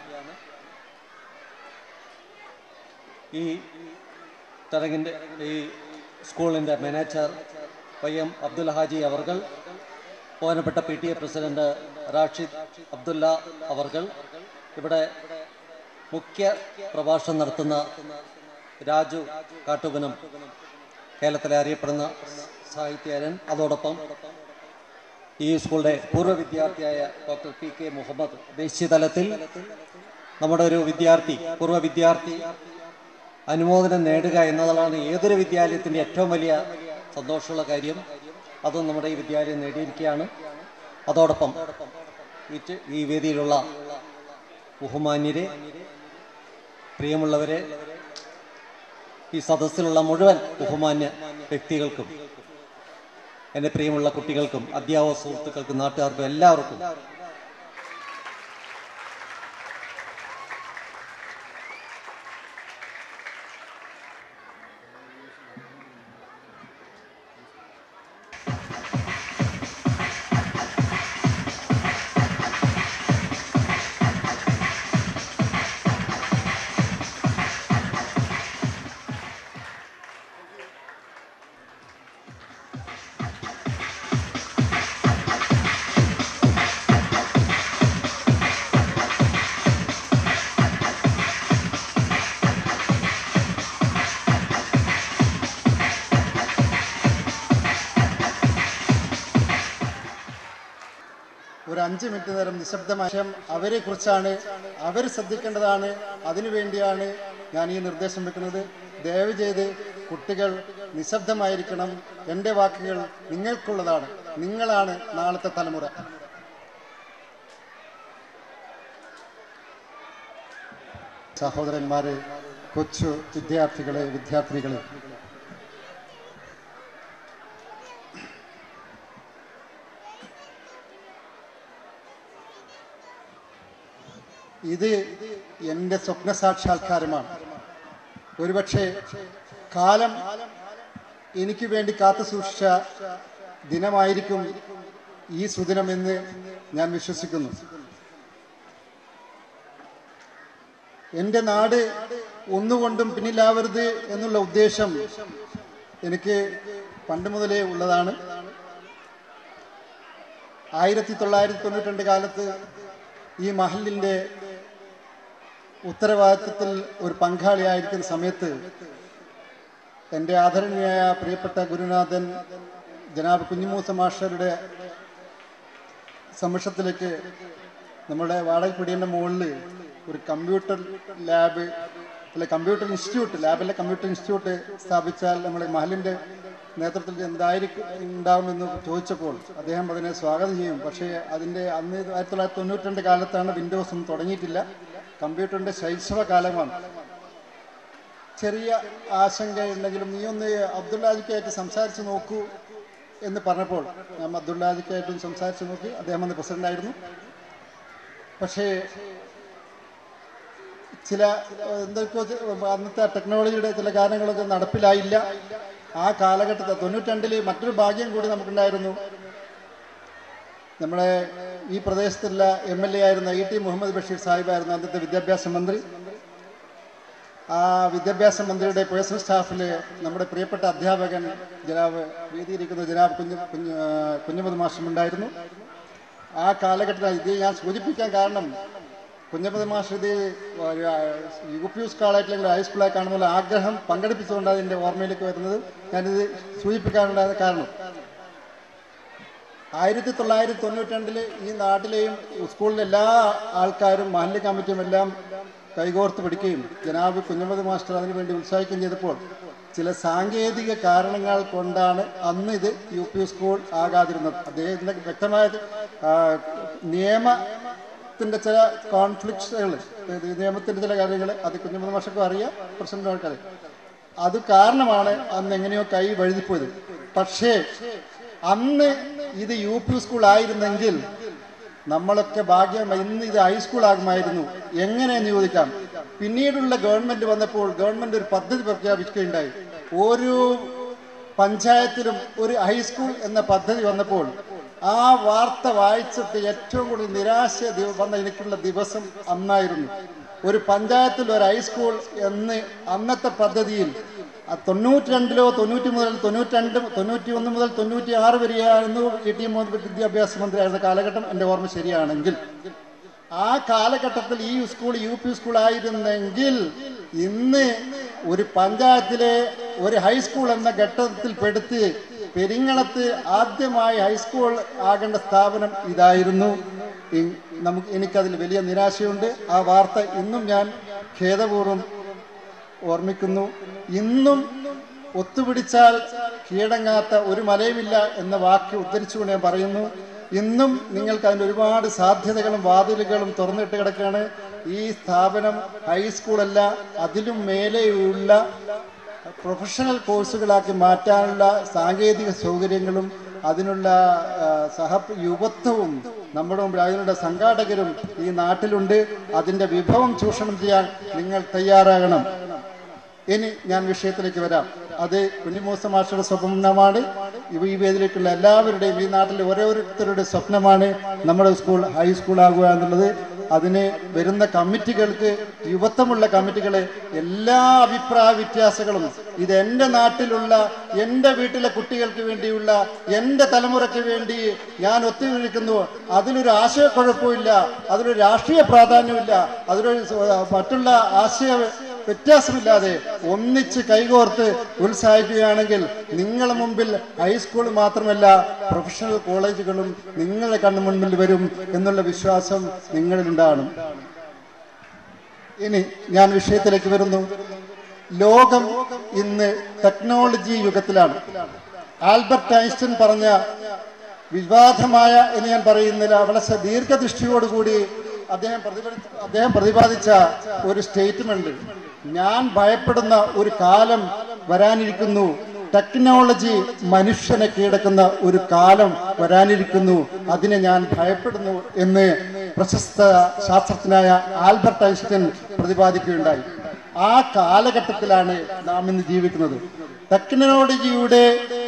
ഈ ചടങ്ങിന്റെ ഈ സ്കൂളിന്റെ manager Y M Abdul Haji അവർകൾ ബഹുമാനപ്പെട്ട P T A president Rashid Abdulla അവർകൾ ഇവിടെ മുഖ്യ പ്രഭാഷണം നടത്തുന്ന രാജു കാട്ടുപനം കേരളത്തിലെ അറിയപ്പെടുന്ന സാഹിത്യകാരൻ അതോടൊപ്പം ഈ സ്കൂളിന്റെ പൂർവ്വ വിദ്യാർത്ഥിയായ ഡോക്ടർ പി കെ മുഹമ്മദ് ദേശീയ തലത്തിൽ നമ്മുടെ ഒരു വിദ്യാർത്ഥി പൂർവ്വ വിദ്യാർത്ഥി അനുമോദനം നേടുക എന്നതാണ് ഏതൊരു വിദ്യാലയത്തിന്റെ ഏറ്റവും വലിയ സന്തോഷമുള്ള കാര്യം അതും നമ്മുടെ ഈ വിദ്യാലയം നേടിയിരിക്കുകയാണ് അതോടൊപ്പം ഈ ചെ- ഈ വേദിയിലുള്ള ബഹുമാന്യരെ പ്രിയമുള്ളവരെ ഈ സദസ്സിലുള്ള മുഴുവൻ ബഹുമാന്യ വ്യക്തികൾക്കും എൻ്റെ പ്രിയമുള്ള കുട്ടികൾക്കും അധ്യാപക സുഹൃത്തുക്കൾക്കും നാട്ടുകാർക്കും എല്ലാവർക്കും ഒരു അഞ്ച് മിനിറ്റ് നേരം നിശബ്ദമായ അവരെ കുറിച്ചാണ് അവർ ശ്രദ്ധിക്കേണ്ടതാണ് അതിനുവേണ്ടിയാണ് ഞാൻ ഈ നിർദ്ദേശം വെക്കുന്നത് ദയവ് ചെയ്ത് കുട്ടികൾ നിശബ്ദമായിരിക്കണം എൻ്റെ വാക്കുകൾ നിങ്ങൾക്കുള്ളതാണ് നിങ്ങളാണ് നാളത്തെ തലമുറ സഹോദരന്മാരെ കൊച്ചു വിദ്യാർത്ഥികളെ വിദ്യാർത്ഥിനികളെ ഇത് എൻ്റെ സ്വപ്ന സാക്ഷാത്കാരമാണ് ഒരുപക്ഷെ കാലം എനിക്ക് വേണ്ടി കാത്തു സൂക്ഷിച്ച ദിനമായിരിക്കും ഈ സുദിനമെന്ന് ഞാൻ വിശ്വസിക്കുന്നു എൻ്റെ നാട് ഒന്നുകൊണ്ടും പിന്നിലാവരുത് എന്നുള്ള ഉദ്ദേശം എനിക്ക് പണ്ട് മുതലേ ഉള്ളതാണ് ആയിരത്തി തൊള്ളായിരത്തി തൊണ്ണൂറ്റി രണ്ട് കാലത്ത് ഈ മഹലിൻ്റെ ഉത്തരവാദിത്വത്തിൽ ഒരു പങ്കാളിയായിരിക്കുന്ന സമയത്ത് എൻ്റെ ആദരണീയായ പ്രിയപ്പെട്ട ഗുരുനാഥൻ ജനാബ് കുഞ്ഞിമൂസ മാസ്റ്ററുടെ സമക്ഷത്തിലേക്ക് നമ്മുടെ വാടകപ്പടിയുടെ മുകളിൽ ഒരു കമ്പ്യൂട്ടർ ലാബ് അല്ലെ കമ്പ്യൂട്ടർ ഇൻസ്റ്റിറ്റ്യൂട്ട് ലാബിലെ കമ്പ്യൂട്ടർ ഇൻസ്റ്റിറ്റ്യൂട്ട് സ്ഥാപിച്ചാൽ നമ്മുടെ മഹലിൻ്റെ നേതൃത്വത്തിൽ എന്തായിരിക്കും ഉണ്ടാവുമെന്ന് ചോദിച്ചപ്പോൾ അദ്ദേഹം അതിനെ സ്വാഗതം ചെയ്യും പക്ഷേ അതിൻ്റെ അന്ന് ആയിരത്തി തൊള്ളായിരത്തി തൊണ്ണൂറ്റി രണ്ട് കാലത്താണ് വിൻഡോസ് ഒന്നും തുടങ്ങിയിട്ടില്ല കമ്പ്യൂട്ടറിൻ്റെ ശൈശവ കാലമാണ് ചെറിയ ആശങ്കയുണ്ടെങ്കിലും നീ ഒന്ന് അബ്ദുള്ളാജിക്കായിട്ട് സംസാരിച്ച് നോക്കൂ എന്ന് പറഞ്ഞപ്പോൾ ഞാൻ അബ്ദുള്ളാജിക്കായിട്ടും സംസാരിച്ച് നോക്കി അദ്ദേഹം അന്ന് പ്രസിഡന്റായിരുന്നു പക്ഷേ ചില എന്തൊക്കെയോ ചെ- അന്നത്തെ ടെക്നോളജിയുടെ ചില കാര്യങ്ങളൊക്കെ നടപ്പിലായില്ല ആ കാലഘട്ടത്തിൽ തൊണ്ണൂറ്റിരണ്ടില് മറ്റൊരു ഭാഗ്യം കൂടി നമുക്കുണ്ടായിരുന്നു നമ്മുടെ ഈ പ്രദേശത്തുള്ള എം എൽ എ ആയിരുന്ന ഇ ടി മുഹമ്മദ് ബഷീർ സാഹിബായിരുന്നു അന്നത്തെ വിദ്യാഭ്യാസ മന്ത്രി ആ വിദ്യാഭ്യാസ മന്ത്രിയുടെ പേഴ്സണൽ സ്റ്റാഫിൽ നമ്മുടെ പ്രിയപ്പെട്ട അധ്യാപകൻ ജനാബ് വേദിയിരിക്കുന്ന ജനാബ് കുഞ്ഞു കുഞ്ഞു ആ, കുഞ്ഞുമത് മാഷം ഉണ്ടായിരുന്നു ആ കാലഘട്ടത്തിൽ ഇത് ഞാൻ സൂചിപ്പിക്കാൻ കാരണം കുഞ്ഞപ്പത് മാഷ് ഇത് ഒരു യു പി സ്കൂളായിട്ട് അല്ലെങ്കിൽ ഹൈസ്കൂളായി കാണുന്ന ആഗ്രഹം പങ്കെടുപ്പിച്ചുകൊണ്ടാണ് എൻ്റെ ഓർമ്മയിലേക്ക് വരുന്നത് ഞാനിത് സൂചിപ്പിക്കാനുള്ള കാരണം ആയിരത്തി തൊള്ളായിരത്തി തൊണ്ണൂറ്റി രണ്ടില് ഈ നാട്ടിലെയും സ്കൂളിലെ എല്ലാ ആൾക്കാരും മഹല്ല് കമ്മിറ്റിയും എല്ലാം കൈകോർത്ത് പിടിക്കുകയും ജനാബ് കുഞ്ഞമ്മദ് മാസ്റ്റർ അതിനുവേണ്ടി ഉത്സാഹിക്കുകയും ചെയ്തപ്പോൾ ചില സാങ്കേതിക കാരണങ്ങൾ കൊണ്ടാണ് അന്ന് ഇത് യു പി സ്കൂൾ ആകാതിരുന്നത് അദ്ദേഹത്തിൻ്റെ വ്യക്തമായ ആ, നിയമത്തിൻ്റെ ചില കോൺഫ്ലിക്ട്സുകൾ നിയമത്തിൻ്റെ ചില കാര്യങ്ങൾ അത് കുഞ്ഞമ്മദ് മാഷക്കും അറിയാം പ്രസിഡന്റിനൊക്കെ അറിയാം അത് കാരണമാണ് അന്ന് എങ്ങനെയോ കൈ വഴുതിപ്പോയത് പക്ഷേ അന്ന് ഇത് യു പി സ്കൂൾ ആയിരുന്നെങ്കിൽ നമ്മളൊക്കെ ഭാഗ്യം ഇന്ന് ഇത് ഹൈസ്കൂൾ ആകുമായിരുന്നു എങ്ങനെയെന്ന് ചോദിക്കാം പിന്നീടുള്ള ഗവൺമെന്റ് വന്നപ്പോൾ ഗവൺമെന്റ് ഒരു പദ്ധതി പ്രഖ്യാപിക്കുകയുണ്ടായി ഓരോ പഞ്ചായത്തിലും ഒരു ഹൈസ്കൂൾ എന്ന പദ്ധതി വന്നപ്പോൾ ആ വാർത്ത വായിച്ചിട്ട് ഏറ്റവും കൂടുതൽ നിരാശ ദി- വന്ന എനിക്കുള്ള ദിവസം അന്നായിരുന്നു ഒരു പഞ്ചായത്തിൽ ഒരു ഹൈസ്കൂൾ എന്ന് അന്നത്തെ പദ്ധതിയിൽ ആ തൊണ്ണൂറ്റി രണ്ടിലോ തൊണ്ണൂറ്റി മുതൽ തൊണ്ണൂറ്റി രണ്ട് തൊണ്ണൂറ്റി ഒന്ന് മുതൽ തൊണ്ണൂറ്റി ആറ് വരെയായിരുന്നു ഇ ടി മുഹമ്മദ് വിദ്യാഭ്യാസ മന്ത്രിയായിരുന്ന കാലഘട്ടം എൻ്റെ ഓർമ്മ ശരിയാണെങ്കിൽ ആ കാലഘട്ടത്തിൽ ഈ സ്കൂൾ യു പി സ്കൂൾ ആയിരുന്നെങ്കിൽ ഇന്ന് ഒരു പഞ്ചായത്തിലെ ഒരു ഹൈസ്കൂൾ എന്ന ഘട്ടത്തിൽ പെടുത്തി പെരിങ്ങളത്ത് ആദ്യമായി ഹൈസ്കൂൾ ആകേണ്ട സ്ഥാപനം ഇതായിരുന്നു ഇ- നമുക്ക് എനിക്കതിൽ വലിയ നിരാശയുണ്ട് ആ വാർത്ത ഇന്നും ഞാൻ ഖേദപൂർവ്വം ഓർമ്മിക്കുന്നു ഇന്നും ഒത്തുപിടിച്ചാൽ കീഴടങ്ങാത്ത ഒരു മലയുമില്ല എന്ന വാക്ക് ഉദ്ധരിച്ചുകൊണ്ട് ഞാൻ പറയുന്നു ഇന്നും നിങ്ങൾക്ക് അതിന് ഒരുപാട് സാധ്യതകളും വാതിലുകളും തുറന്നിട്ട് കിടക്കുകയാണ് ഈ സ്ഥാപനം ഹൈസ്കൂളല്ല അതിലും മേലെയുള്ള പ്രൊഫഷണൽ കോഴ്സുകളാക്കി മാറ്റാനുള്ള സാങ്കേതിക സൗകര്യങ്ങളും അതിനുള്ള ആ, സഹ യുവത്വവും നമ്മുടെ മുമ്പിൽ അതിനുള്ള സംഘാടകരും ഈ നാട്ടിലുണ്ട് അതിന്റെ വിഭവം ചൂഷണം ചെയ്യാൻ നിങ്ങൾ തയ്യാറാകണം ഇനി ഞാൻ വിഷയത്തിലേക്ക് വരാം അത് കുഞ്ഞിമൂസ മാഷയുടെ സ്വപ്നമാണ് ഇവ ഈ വേദിയിലേക്കുള്ള എല്ലാവരുടെയും ഈ നാട്ടിലെ ഓരോരുത്തരുടെ സ്വപ്നമാണ് നമ്മുടെ സ്കൂൾ ഹൈസ്കൂൾ ആകുക എന്നുള്ളത് അതിന് വരുന്ന കമ്മിറ്റികൾക്ക് യുവത്വമുള്ള കമ്മിറ്റികളെ എല്ലാ അഭിപ്രായ വ്യത്യാസങ്ങളും ഇത് എൻ്റെ നാട്ടിലുള്ള എൻ്റെ വീട്ടിലെ കുട്ടികൾക്ക് വേണ്ടിയുള്ള എൻ്റെ തലമുറയ്ക്ക് വേണ്ടി ഞാൻ ഒത്തുനിൽക്കുന്നു അതിലൊരു ആശയക്കുഴപ്പമില്ല അതിലൊരു രാഷ്ട്രീയ പ്രാധാന്യമില്ല അതിലൊരു സ- മറ്റുള്ള ആശയ വ്യത്യാസമില്ലാതെ ഒന്നിച്ച് കൈകോർത്ത് ഉത്സാഹിക്കുകയാണെങ്കിൽ നിങ്ങളുടെ മുമ്പിൽ ഹൈസ്കൂൾ മാത്രമല്ല പ്രൊഫഷണൽ കോളേജുകളും നിങ്ങളുടെ കണ്ണു മുൻപിൽ വരും എന്നുള്ള വിശ്വാസം നിങ്ങളിലുണ്ടാകണം ഇനി ഞാൻ വിഷയത്തിലേക്ക് വരുന്നു ലോകം ഇന്ന് ടെക്നോളജി യുഗത്തിലാണ് ആൽബർട്ട് ഐൻസ്റ്റീൻ പറഞ്ഞ വിവാദമായ എന്ന് ഞാൻ പറയുന്നില്ല വളരെ ദീർഘദൃഷ്ടിയോടുകൂടി അദ്ദേഹം പ്രതിഫലിച്ച അദ്ദേഹം പ്രതിപാദിച്ച ഒരു സ്റ്റേറ്റ്മെന്റ് ഞാൻ ഭയപ്പെടുന്ന ഒരു കാലം വരാനിരിക്കുന്നു ടെക്നോളജി മനുഷ്യനെ കീഴടക്കുന്ന ഒരു കാലം വരാനിരിക്കുന്നു അതിനെ ഞാൻ ഭയപ്പെടുന്നു എന്ന് പ്രശസ്ത ശാസ്ത്രജ്ഞനായ ആൽബർട്ട് ഐൻസ്റ്റീൻ പ്രതിപാദിക്കുകയുണ്ടായി ആ കാലഘട്ടത്തിലാണ് നാം ഇന്ന് ജീവിക്കുന്നത് ടെക്നോളജിയുടെ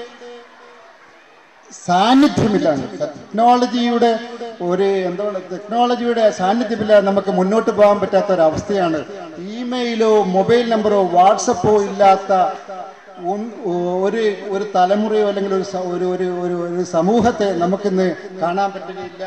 സാന്നിധ്യമില്ലാണ് ടെക്നോളജിയുടെ ഒരു എന്താണ് ടെക്നോളജിയുടെ സാന്നിധ്യമില്ലാതെ നമുക്ക് മുന്നോട്ട് പോകാൻ പറ്റാത്ത ഒരു അവസ്ഥയാണ് ഇമെയിലോ മൊബൈൽ നമ്പറോ വാട്സപ്പോ ഇല്ലാത്ത ഒൻ- ഒരു ഒരു തലമുറയോ അല്ലെങ്കിൽ ഒരു സ- ഒരു ഒരു ഒരു ഒരു സമൂഹത്തെ നമുക്കിന്ന് കാണാൻ പറ്റുകയില്ല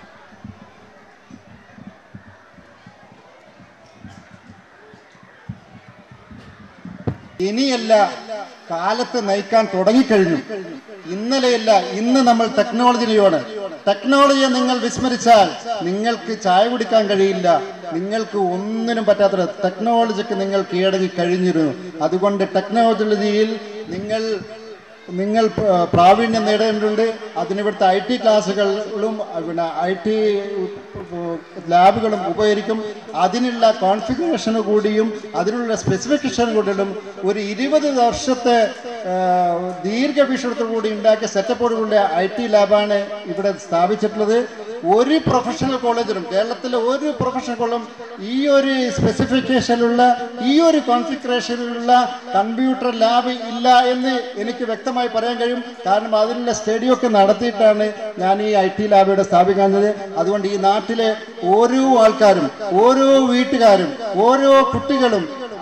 ഇനിയല്ല കാലത്ത് നയിക്കാൻ തുടങ്ങിക്കഴിഞ്ഞു ഇന്നലെയല്ല ഇന്ന് നമ്മൾ ടെക്നോളജിയാണ് ടെക്നോളജിയെ നിങ്ങൾ വിസ്മരിച്ചാൽ നിങ്ങൾക്ക് ചായ കുടിക്കാൻ കഴിയില്ല നിങ്ങൾക്ക് ഒന്നിനും പറ്റാത്ത ടെക്നോളജിക്ക് നിങ്ങൾ കീഴടങ്ങി കഴിഞ്ഞിരുന്നു അതുകൊണ്ട് ടെക്നോളജിയിൽ നിങ്ങൾ നിങ്ങൾ പ്ര- പ്രാവീണ്യം നേടേണ്ടതുണ്ട് അതിനിവിടുത്തെ ഐ ടി ക്ലാസ്സുകളും പിന്നെ ഐ ടി ലാബുകളും ഉപകരിക്കും അതിനുള്ള കോൺഫിഗറേഷന് കൂടിയും അതിനുള്ള സ്പെസിഫിക്കേഷൻ കൂടിയും ഒരു ഇരുപത് വർഷത്തെ ആ, ദീർഘവീക്ഷണത്തോടു കൂടി ഉണ്ടാക്കിയ സെറ്റപ്പോട് കൂടിയ ഐ ടി ലാബാണ് ഇവിടെ സ്ഥാപിച്ചിട്ടുള്ളത് ഒരു പ്രൊഫഷണൽ കോളേജിലും കേരളത്തിലെ ഒരു പ്രൊഫഷണൽ കോളേജും ഈ ഒരു സ്പെസിഫിക്കേഷനിലുള്ള ഈ ഒരു കോൺഫിഗറേഷനിലുള്ള കമ്പ്യൂട്ടർ ലാബ് ഇല്ല എന്ന് എനിക്ക് വ്യക്തമായി പറയാൻ കഴിയും കാരണം അതിനുള്ള സ്റ്റഡി ഒക്കെ നടത്തിയിട്ടാണ് ഞാൻ ഈ ഐ ടി ലാബ് ഇവിടെ സ്ഥാപിക്കുന്നത് അതുകൊണ്ട് ഈ നാട്ടിലെ ഓരോ ആൾക്കാരും ഓരോ വീട്ടുകാരും ഓരോ കുട്ടികളും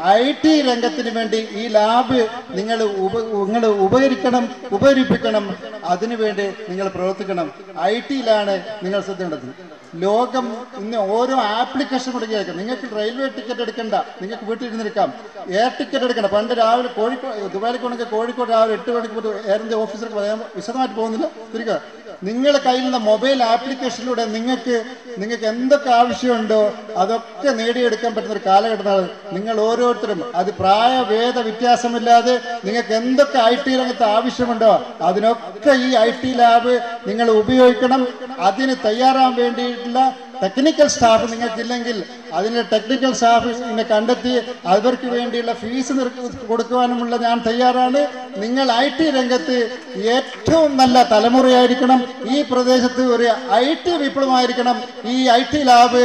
ഐ ടി രംഗത്തിന് വേണ്ടി ഈ ലാബ് നിങ്ങൾ ഉപ നിങ്ങൾ ഉപകരിക്കണം ഉപകരിപ്പിക്കണം അതിനുവേണ്ടി നിങ്ങൾ പ്രവർത്തിക്കണം ഐ ടിയിലാണ് നിങ്ങൾ ശ്രദ്ധേണ്ടത് ലോകം ഇന്ന് ഓരോ ആപ്ലിക്കേഷൻ കൂടി കേൾക്കാം നിങ്ങൾക്ക് റെയിൽവേ ടിക്കറ്റ് എടുക്കണ്ട നിങ്ങൾക്ക് വീട്ടിൽ ഇരുന്നിരിക്കാം എയർ ടിക്കറ്റ് എടുക്കണം പണ്ട് രാവിലെ കോഴിക്കോട് ദുബായിൽ കൊണ്ടെങ്കിൽ കോഴിക്കോട് രാവിലെ എട്ട് മണിക്ക് പോയിട്ട് എയർ ഇന്ത്യ ഓഫീസർക്ക് പറയാൻ വിശദമായിട്ട് പോകുന്നില്ല തിരിക്കുക നിങ്ങളുടെ കയ്യിലുള്ള മൊബൈൽ ആപ്ലിക്കേഷനിലൂടെ നിങ്ങൾക്ക് നിങ്ങൾക്ക് എന്തൊക്കെ ആവശ്യമുണ്ടോ അതൊക്കെ നേടിയെടുക്കാൻ പറ്റുന്ന ഒരു കാലഘട്ടമാണ് നിങ്ങൾ ഓരോരുത്തരും അത് പ്രായഭേദ വ്യത്യാസമില്ലാതെ നിങ്ങൾക്ക് എന്തൊക്കെ ഐ ടി രംഗത്ത് ആവശ്യമുണ്ടോ അതിനൊക്കെ ഈ ഐ ടി ലാബ് നിങ്ങൾ ഉപയോഗിക്കണം അതിന് തയ്യാറാൻ വേണ്ടിയിട്ടുള്ള ടെക്നിക്കൽ സ്റ്റാഫ് നിങ്ങൾക്കില്ലെങ്കിൽ അതിന് ടെക്നിക്കൽ സ്റ്റാഫിനെ കണ്ടെത്തി അവർക്ക് വേണ്ടിയുള്ള ഫീസ് കൊടുക്കുവാനുമുള്ള ഞാൻ തയ്യാറാണ് നിങ്ങൾ ഐ ടി രംഗത്ത് ഏറ്റവും നല്ല തലമുറയായിരിക്കണം ഈ പ്രദേശത്ത് ഒരു ഐ ടി വിപ്ലവമായിരിക്കണം ഈ I T lab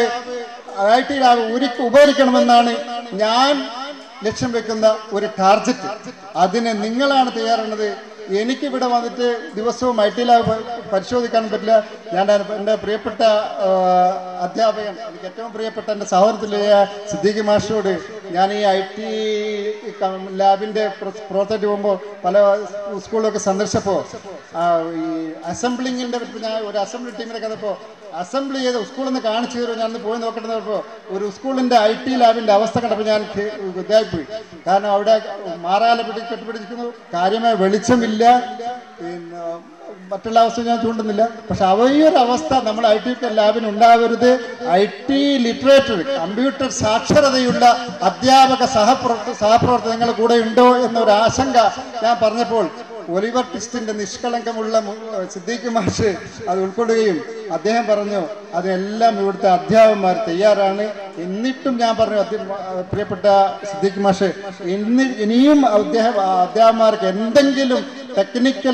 I T lab ഉരുക്ക് ഉപകരിക്കണമെന്നാണ് ഞാൻ ലക്ഷ്യം വെക്കുന്ന ഒരു ടാർജറ്റ് അതിന് നിങ്ങളാണ് തയ്യാറാണത് എനിക്കിവിടെ വന്നിട്ട് ദിവസവും ഐ ടി ലാബ് പരിശോധിക്കാൻ പറ്റില്ല ഞാൻ എൻ്റെ പ്രിയപ്പെട്ട ആ, അധ്യാപകൻ എനിക്ക് ഏറ്റവും പ്രിയപ്പെട്ട എൻ്റെ സഹോദരത്തിലായ സിദ്ദീഖ് മാഷോട് ഞാൻ ഈ ഐ ടി ലാബിൻ്റെ പ്രവർത്തനം പോകുമ്പോൾ പല സ്കൂളിലൊക്കെ സന്ദർശിച്ചപ്പോൾ ആ, ഈ അസംബ്ലിങ്ങിൻ്റെ ഞാൻ ഒരു അസംബ്ലി ടീമിനെ കണ്ടപ്പോൾ അസംബ്ലി ചെയ്ത് സ്കൂളിൽ നിന്ന് കാണിച്ചു തരുമോ ഞാൻ ഒന്ന് പോയി നോക്കട്ടെ എന്ന് പറഞ്ഞപ്പോൾ ഒരു സ്കൂളിൻ്റെ ഐ ടി ലാബിൻ്റെ അവസ്ഥ കണ്ടപ്പോൾ ഞാൻ ഖേ- ഇതായിപ്പോയി കാരണം അവിടെ മാറാല പിടി കെട്ടിപ്പിടിക്കുന്നു കാര്യമായ വെളിച്ചമില്ല പിന്നെ മറ്റുള്ള അവസ്ഥ ഞാൻ ചൂണ്ടുന്നില്ല പക്ഷെ അവയൊരു അവസ്ഥ നമ്മൾ ഐ ടി ലാബിന് ഉണ്ടാവരുത് ഐ ടി ലിറ്ററേച്ചർ കമ്പ്യൂട്ടർ സാക്ഷരതയുള്ള അധ്യാപക സഹപ്രവർത്ത സഹപ്രവർത്തനങ്ങൾ കൂടെ ഉണ്ടോ എന്നൊരു ആശങ്ക ഞാൻ പറഞ്ഞപ്പോൾ ഒലിവർ ട്വിസ്റ്റിന്റെ നിഷ്കളങ്കമുള്ള മു- സിദ്ദീഖ് മാഷ് അത് ഉൾക്കൊള്ളുകയും അദ്ദേഹം പറഞ്ഞു അതിനെല്ലാം ഇവിടുത്തെ അധ്യാപകന്മാർ തയ്യാറാണ് എന്നിട്ടും ഞാൻ പറഞ്ഞു അധ്യ- പ്രിയപ്പെട്ട സിദ്ദീഖ് മാഷ് ഇനി ഇനിയും അദ്ദേഹം അധ്യാപകന്മാർക്ക് എന്തെങ്കിലും ടെക്നിക്കൽ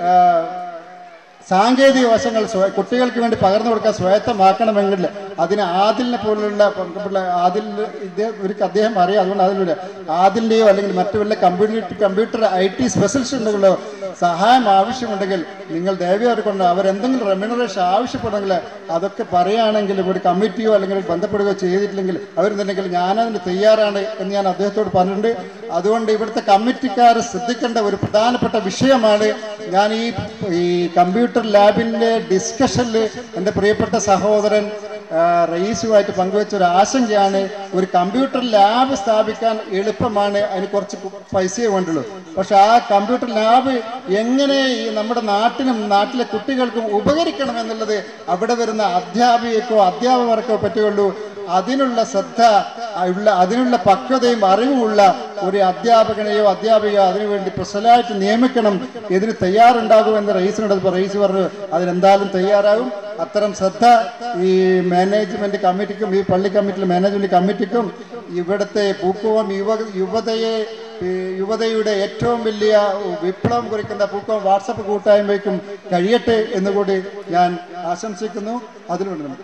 സാങ്കേതിക വശങ്ങൾ സ്വയ- കുട്ടികൾക്ക് വേണ്ടി പകർന്നു കൊടുക്കാൻ സ്വായത്തമാക്കണമെങ്കിൽ അതിന് ആദിലിനെ പോലുള്ള പങ്കെടുപ്പുള്ള ആദിൽ ഇദ്ദേഹം ഇവർക്ക് അദ്ദേഹം അറിയാം അതുകൊണ്ട് അതിലൂടെ ആദിലിൻ്റെയോ അല്ലെങ്കിൽ മറ്റു വല്ല computer computer I T specialist ഉണ്ടെങ്കിലോ സഹായം ആവശ്യമുണ്ടെങ്കിൽ നിങ്ങൾ ദയവി അവർ കൊണ്ട് അവരെന്തെങ്കിലും റെമ്യൂണറേഷൻ ആവശ്യപ്പെടുമെങ്കിൽ അതൊക്കെ പറയുകയാണെങ്കിൽ ഒരു കമ്മിറ്റിയോ അല്ലെങ്കിൽ ബന്ധപ്പെടുകയോ ചെയ്തിട്ടില്ലെങ്കിൽ അവരെന്തുണ്ടെങ്കിൽ ഞാനതിന് തയ്യാറാണ് എന്ന് ഞാൻ അദ്ദേഹത്തോട് പറഞ്ഞിട്ടുണ്ട് അതുകൊണ്ട് ഇവിടുത്തെ കമ്മിറ്റിക്കാർ ശ്രദ്ധിക്കേണ്ട ഒരു പ്രധാനപ്പെട്ട വിഷയമാണ് ഞാൻ ഈ ഈ കമ്പ്യൂട്ടർ ലാബിൻ്റെ ഡിസ്കഷനിൽ എൻ്റെ പ്രിയപ്പെട്ട സഹോദരൻ ആ, റയീസുമായിട്ട് പങ്കുവെച്ച ഒരു ആശങ്കയാണ് ഒരു കമ്പ്യൂട്ടർ ലാബ് സ്ഥാപിക്കാൻ എളുപ്പമാണ് അതിന് കുറച്ച് കു- പൈസയേ വേണ്ടുള്ളൂ പക്ഷെ ആ കമ്പ്യൂട്ടർ ലാബ് എങ്ങനെ ഈ നമ്മുടെ നാട്ടിനും നാട്ടിലെ കുട്ടികൾക്കും ഉപകരിക്കണം എന്നുള്ളത് അവിടെ വരുന്ന അധ്യാപികക്കോ അധ്യാപകർക്കോ പറ്റുകയുള്ളൂ അതിനുള്ള ശ്രദ്ധ ഉള്ള അതിനുള്ള പക്വതയും അറിവുമുള്ള ഒരു അധ്യാപകനെയോ അധ്യാപികയോ അതിനുവേണ്ടി സ്പെഷ്യലായിട്ട് നിയമിക്കണം ഇതിന് തയ്യാറുണ്ടാകുമെന്ന് റയീസിനോട് ഇപ്പോൾ റയീസ് പറഞ്ഞു അതിനെന്തായാലും തയ്യാറാകും അത്തരം ശ്രദ്ധ ഈ മാനേജ്മെന്റ് കമ്മിറ്റിക്കും ഈ പള്ളി കമ്മിറ്റിയിലെ മാനേജ്മെന്റ് കമ്മിറ്റിക്കും ഇവിടുത്തെ പൂക്കുവം യുവ യുവതയെ ഈ യുവതയുടെ ഏറ്റവും വലിയ വിപ്ലവം കുറിക്കുന്ന പൂക്കോം വാട്സപ്പ് കൂട്ടായ്മയ്ക്കും കഴിയട്ടെ എന്നുകൂടി ഞാൻ ആശംസിക്കുന്നു അതിനുണ്ട്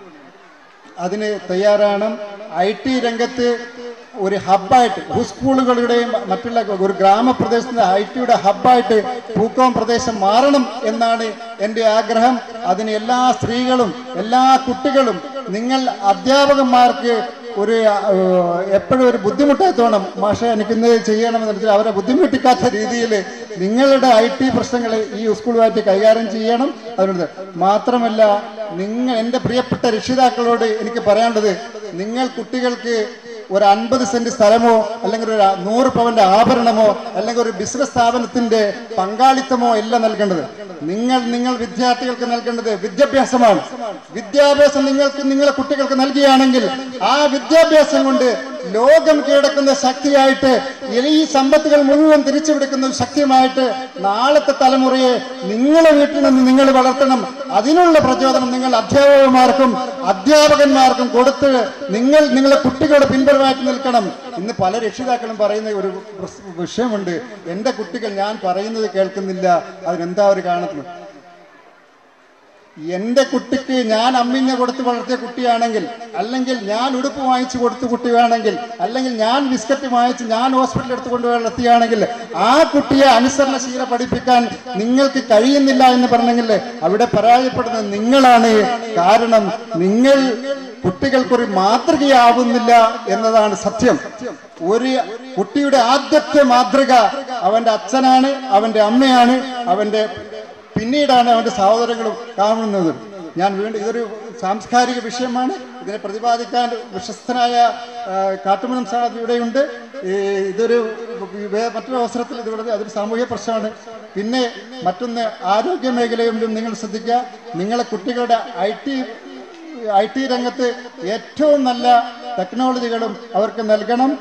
അതിന് തയ്യാറാണ് ഐ ടി രംഗത്ത് ഒരു ഹബ്ബായിട്ട് സ്കൂളുകളുടെയും മറ്റുള്ള ഒരു ഗ്രാമപ്രദേശത്തിന്റെ ഐ ടിയുടെ ഹബ്ബായിട്ട് പൂക്കോം പ്രദേശം മാറണം എന്നാണ് എൻ്റെ ആഗ്രഹം അതിന് എല്ലാ സ്ത്രീകളും എല്ലാ കുട്ടികളും നിങ്ങൾ അധ്യാപകന്മാർക്ക് ഒരു എപ്പോഴും ഒരു ബുദ്ധിമുട്ടായി തോന്നും മാഷെ എനിക്കിന്ന് ചെയ്യണമെന്ന് വെച്ചാൽ അവരെ ബുദ്ധിമുട്ടിക്കാത്ത രീതിയിൽ നിങ്ങളുടെ ഐ ടി പ്രശ്നങ്ങൾ ഈ സ്കൂളുമായിട്ട് കൈകാര്യം ചെയ്യണം അതിനോട് മാത്രമല്ല നിങ്ങൾ എൻ്റെ പ്രിയപ്പെട്ട രക്ഷിതാക്കളോട് എനിക്ക് പറയാനുള്ളത് നിങ്ങൾ കുട്ടികൾക്ക് ഒരു അൻപത് സെന്റ് സ്ഥലമോ അല്ലെങ്കിൽ ഒരു നൂറ് പവന്റെ ആഭരണമോ അല്ലെങ്കിൽ ഒരു ബിസിനസ് സ്ഥാപനത്തിന്റെ പങ്കാളിത്തമോ അല്ല നൽകേണ്ടത് നിങ്ങൾ നിങ്ങൾ വിദ്യാർത്ഥികൾക്ക് നൽകേണ്ടത് വിദ്യാഭ്യാസമാണ് വിദ്യാഭ്യാസം നിങ്ങൾക്ക് നിങ്ങളെ കുട്ടികൾക്ക് നൽകുകയാണെങ്കിൽ ആ വിദ്യാഭ്യാസം കൊണ്ട് ലോകം കീഴടക്കുന്ന ശക്തിയായിട്ട് ഈ സമ്പത്തുകൾ മുഴുവൻ തിരിച്ചുപിടിക്കുന്ന ഒരു ശക്തിയുമായിട്ട് നാളത്തെ തലമുറയെ നിങ്ങളെ വീട്ടിൽ നിന്ന് നിങ്ങൾ വളർത്തണം അതിനുള്ള പ്രചോദനം നിങ്ങൾ അധ്യാപകന്മാർക്കും അധ്യാപകന്മാർക്കും കൊടുത്ത് നിങ്ങൾ നിങ്ങളെ കുട്ടികളുടെ പിൻബലമായിട്ട് നിൽക്കണം ഇന്ന് പല രക്ഷിതാക്കളും പറയുന്ന ഒരു പ്രസ്- വിഷയമുണ്ട് എൻ്റെ കുട്ടികൾ ഞാൻ പറയുന്നത് കേൾക്കുന്നില്ല അതിനെന്താ അവർ കാണുന്നത് എന്റെ കുട്ടിക്ക് ഞാൻ അമ്മിഞ്ഞ കൊടുത്ത് വളർത്തിയ കുട്ടിയാണെങ്കിൽ അല്ലെങ്കിൽ ഞാൻ ഉടുപ്പ് വാങ്ങിച്ചു കൊടുത്ത കുട്ടിയാണെങ്കിൽ അല്ലെങ്കിൽ ഞാൻ ബിസ്ക്കറ്റ് വാങ്ങിച്ച് ഞാൻ ഹോസ്പിറ്റലിൽ എടുത്തുകൊണ്ട് വളർത്തിയാണെങ്കിൽ ആ കുട്ടിയെ അനുസരണശീല പഠിപ്പിക്കാൻ നിങ്ങൾക്ക് കഴിയുന്നില്ല എന്ന് പറഞ്ഞെങ്കിൽ അവിടെ പരാജയപ്പെടുന്നത് നിങ്ങളാണ് കാരണം നിങ്ങൾ കുട്ടികൾക്കൊരു മാതൃകയാവുന്നില്ല എന്നതാണ് സത്യം ഒരു കുട്ടിയുടെ ആദ്യത്തെ മാതൃക അവന്റെ അച്ഛനാണ് അവന്റെ അമ്മയാണ് അവന്റെ പിന്നീടാണ് അവന്റെ സഹോദരങ്ങളും കാണുന്നത് ഞാൻ വീണ്ടും ഇതൊരു സാംസ്കാരിക വിഷയമാണ് ഇതിനെ പ്രതിപാദിക്കാൻ വിശ്വസ്തനായ ആ, കാട്ടുമനം സാദ് ഇവിടെയുണ്ട് ഈ ഇതൊരു വേ- മറ്റൊരു അവസരത്തിൽ ഇത് വളരെ അതൊരു സാമൂഹ്യ പ്രശ്നമാണ് പിന്നെ മറ്റൊന്ന് ആരോഗ്യ മേഖലയിലും നിങ്ങൾ ശ്രദ്ധിക്കുക നിങ്ങളെ കുട്ടികളുടെ ഐ ടി ഐ ടി രംഗത്ത് ഏറ്റവും നല്ല ടെക്നോളജികളും അവർക്ക് നൽകണം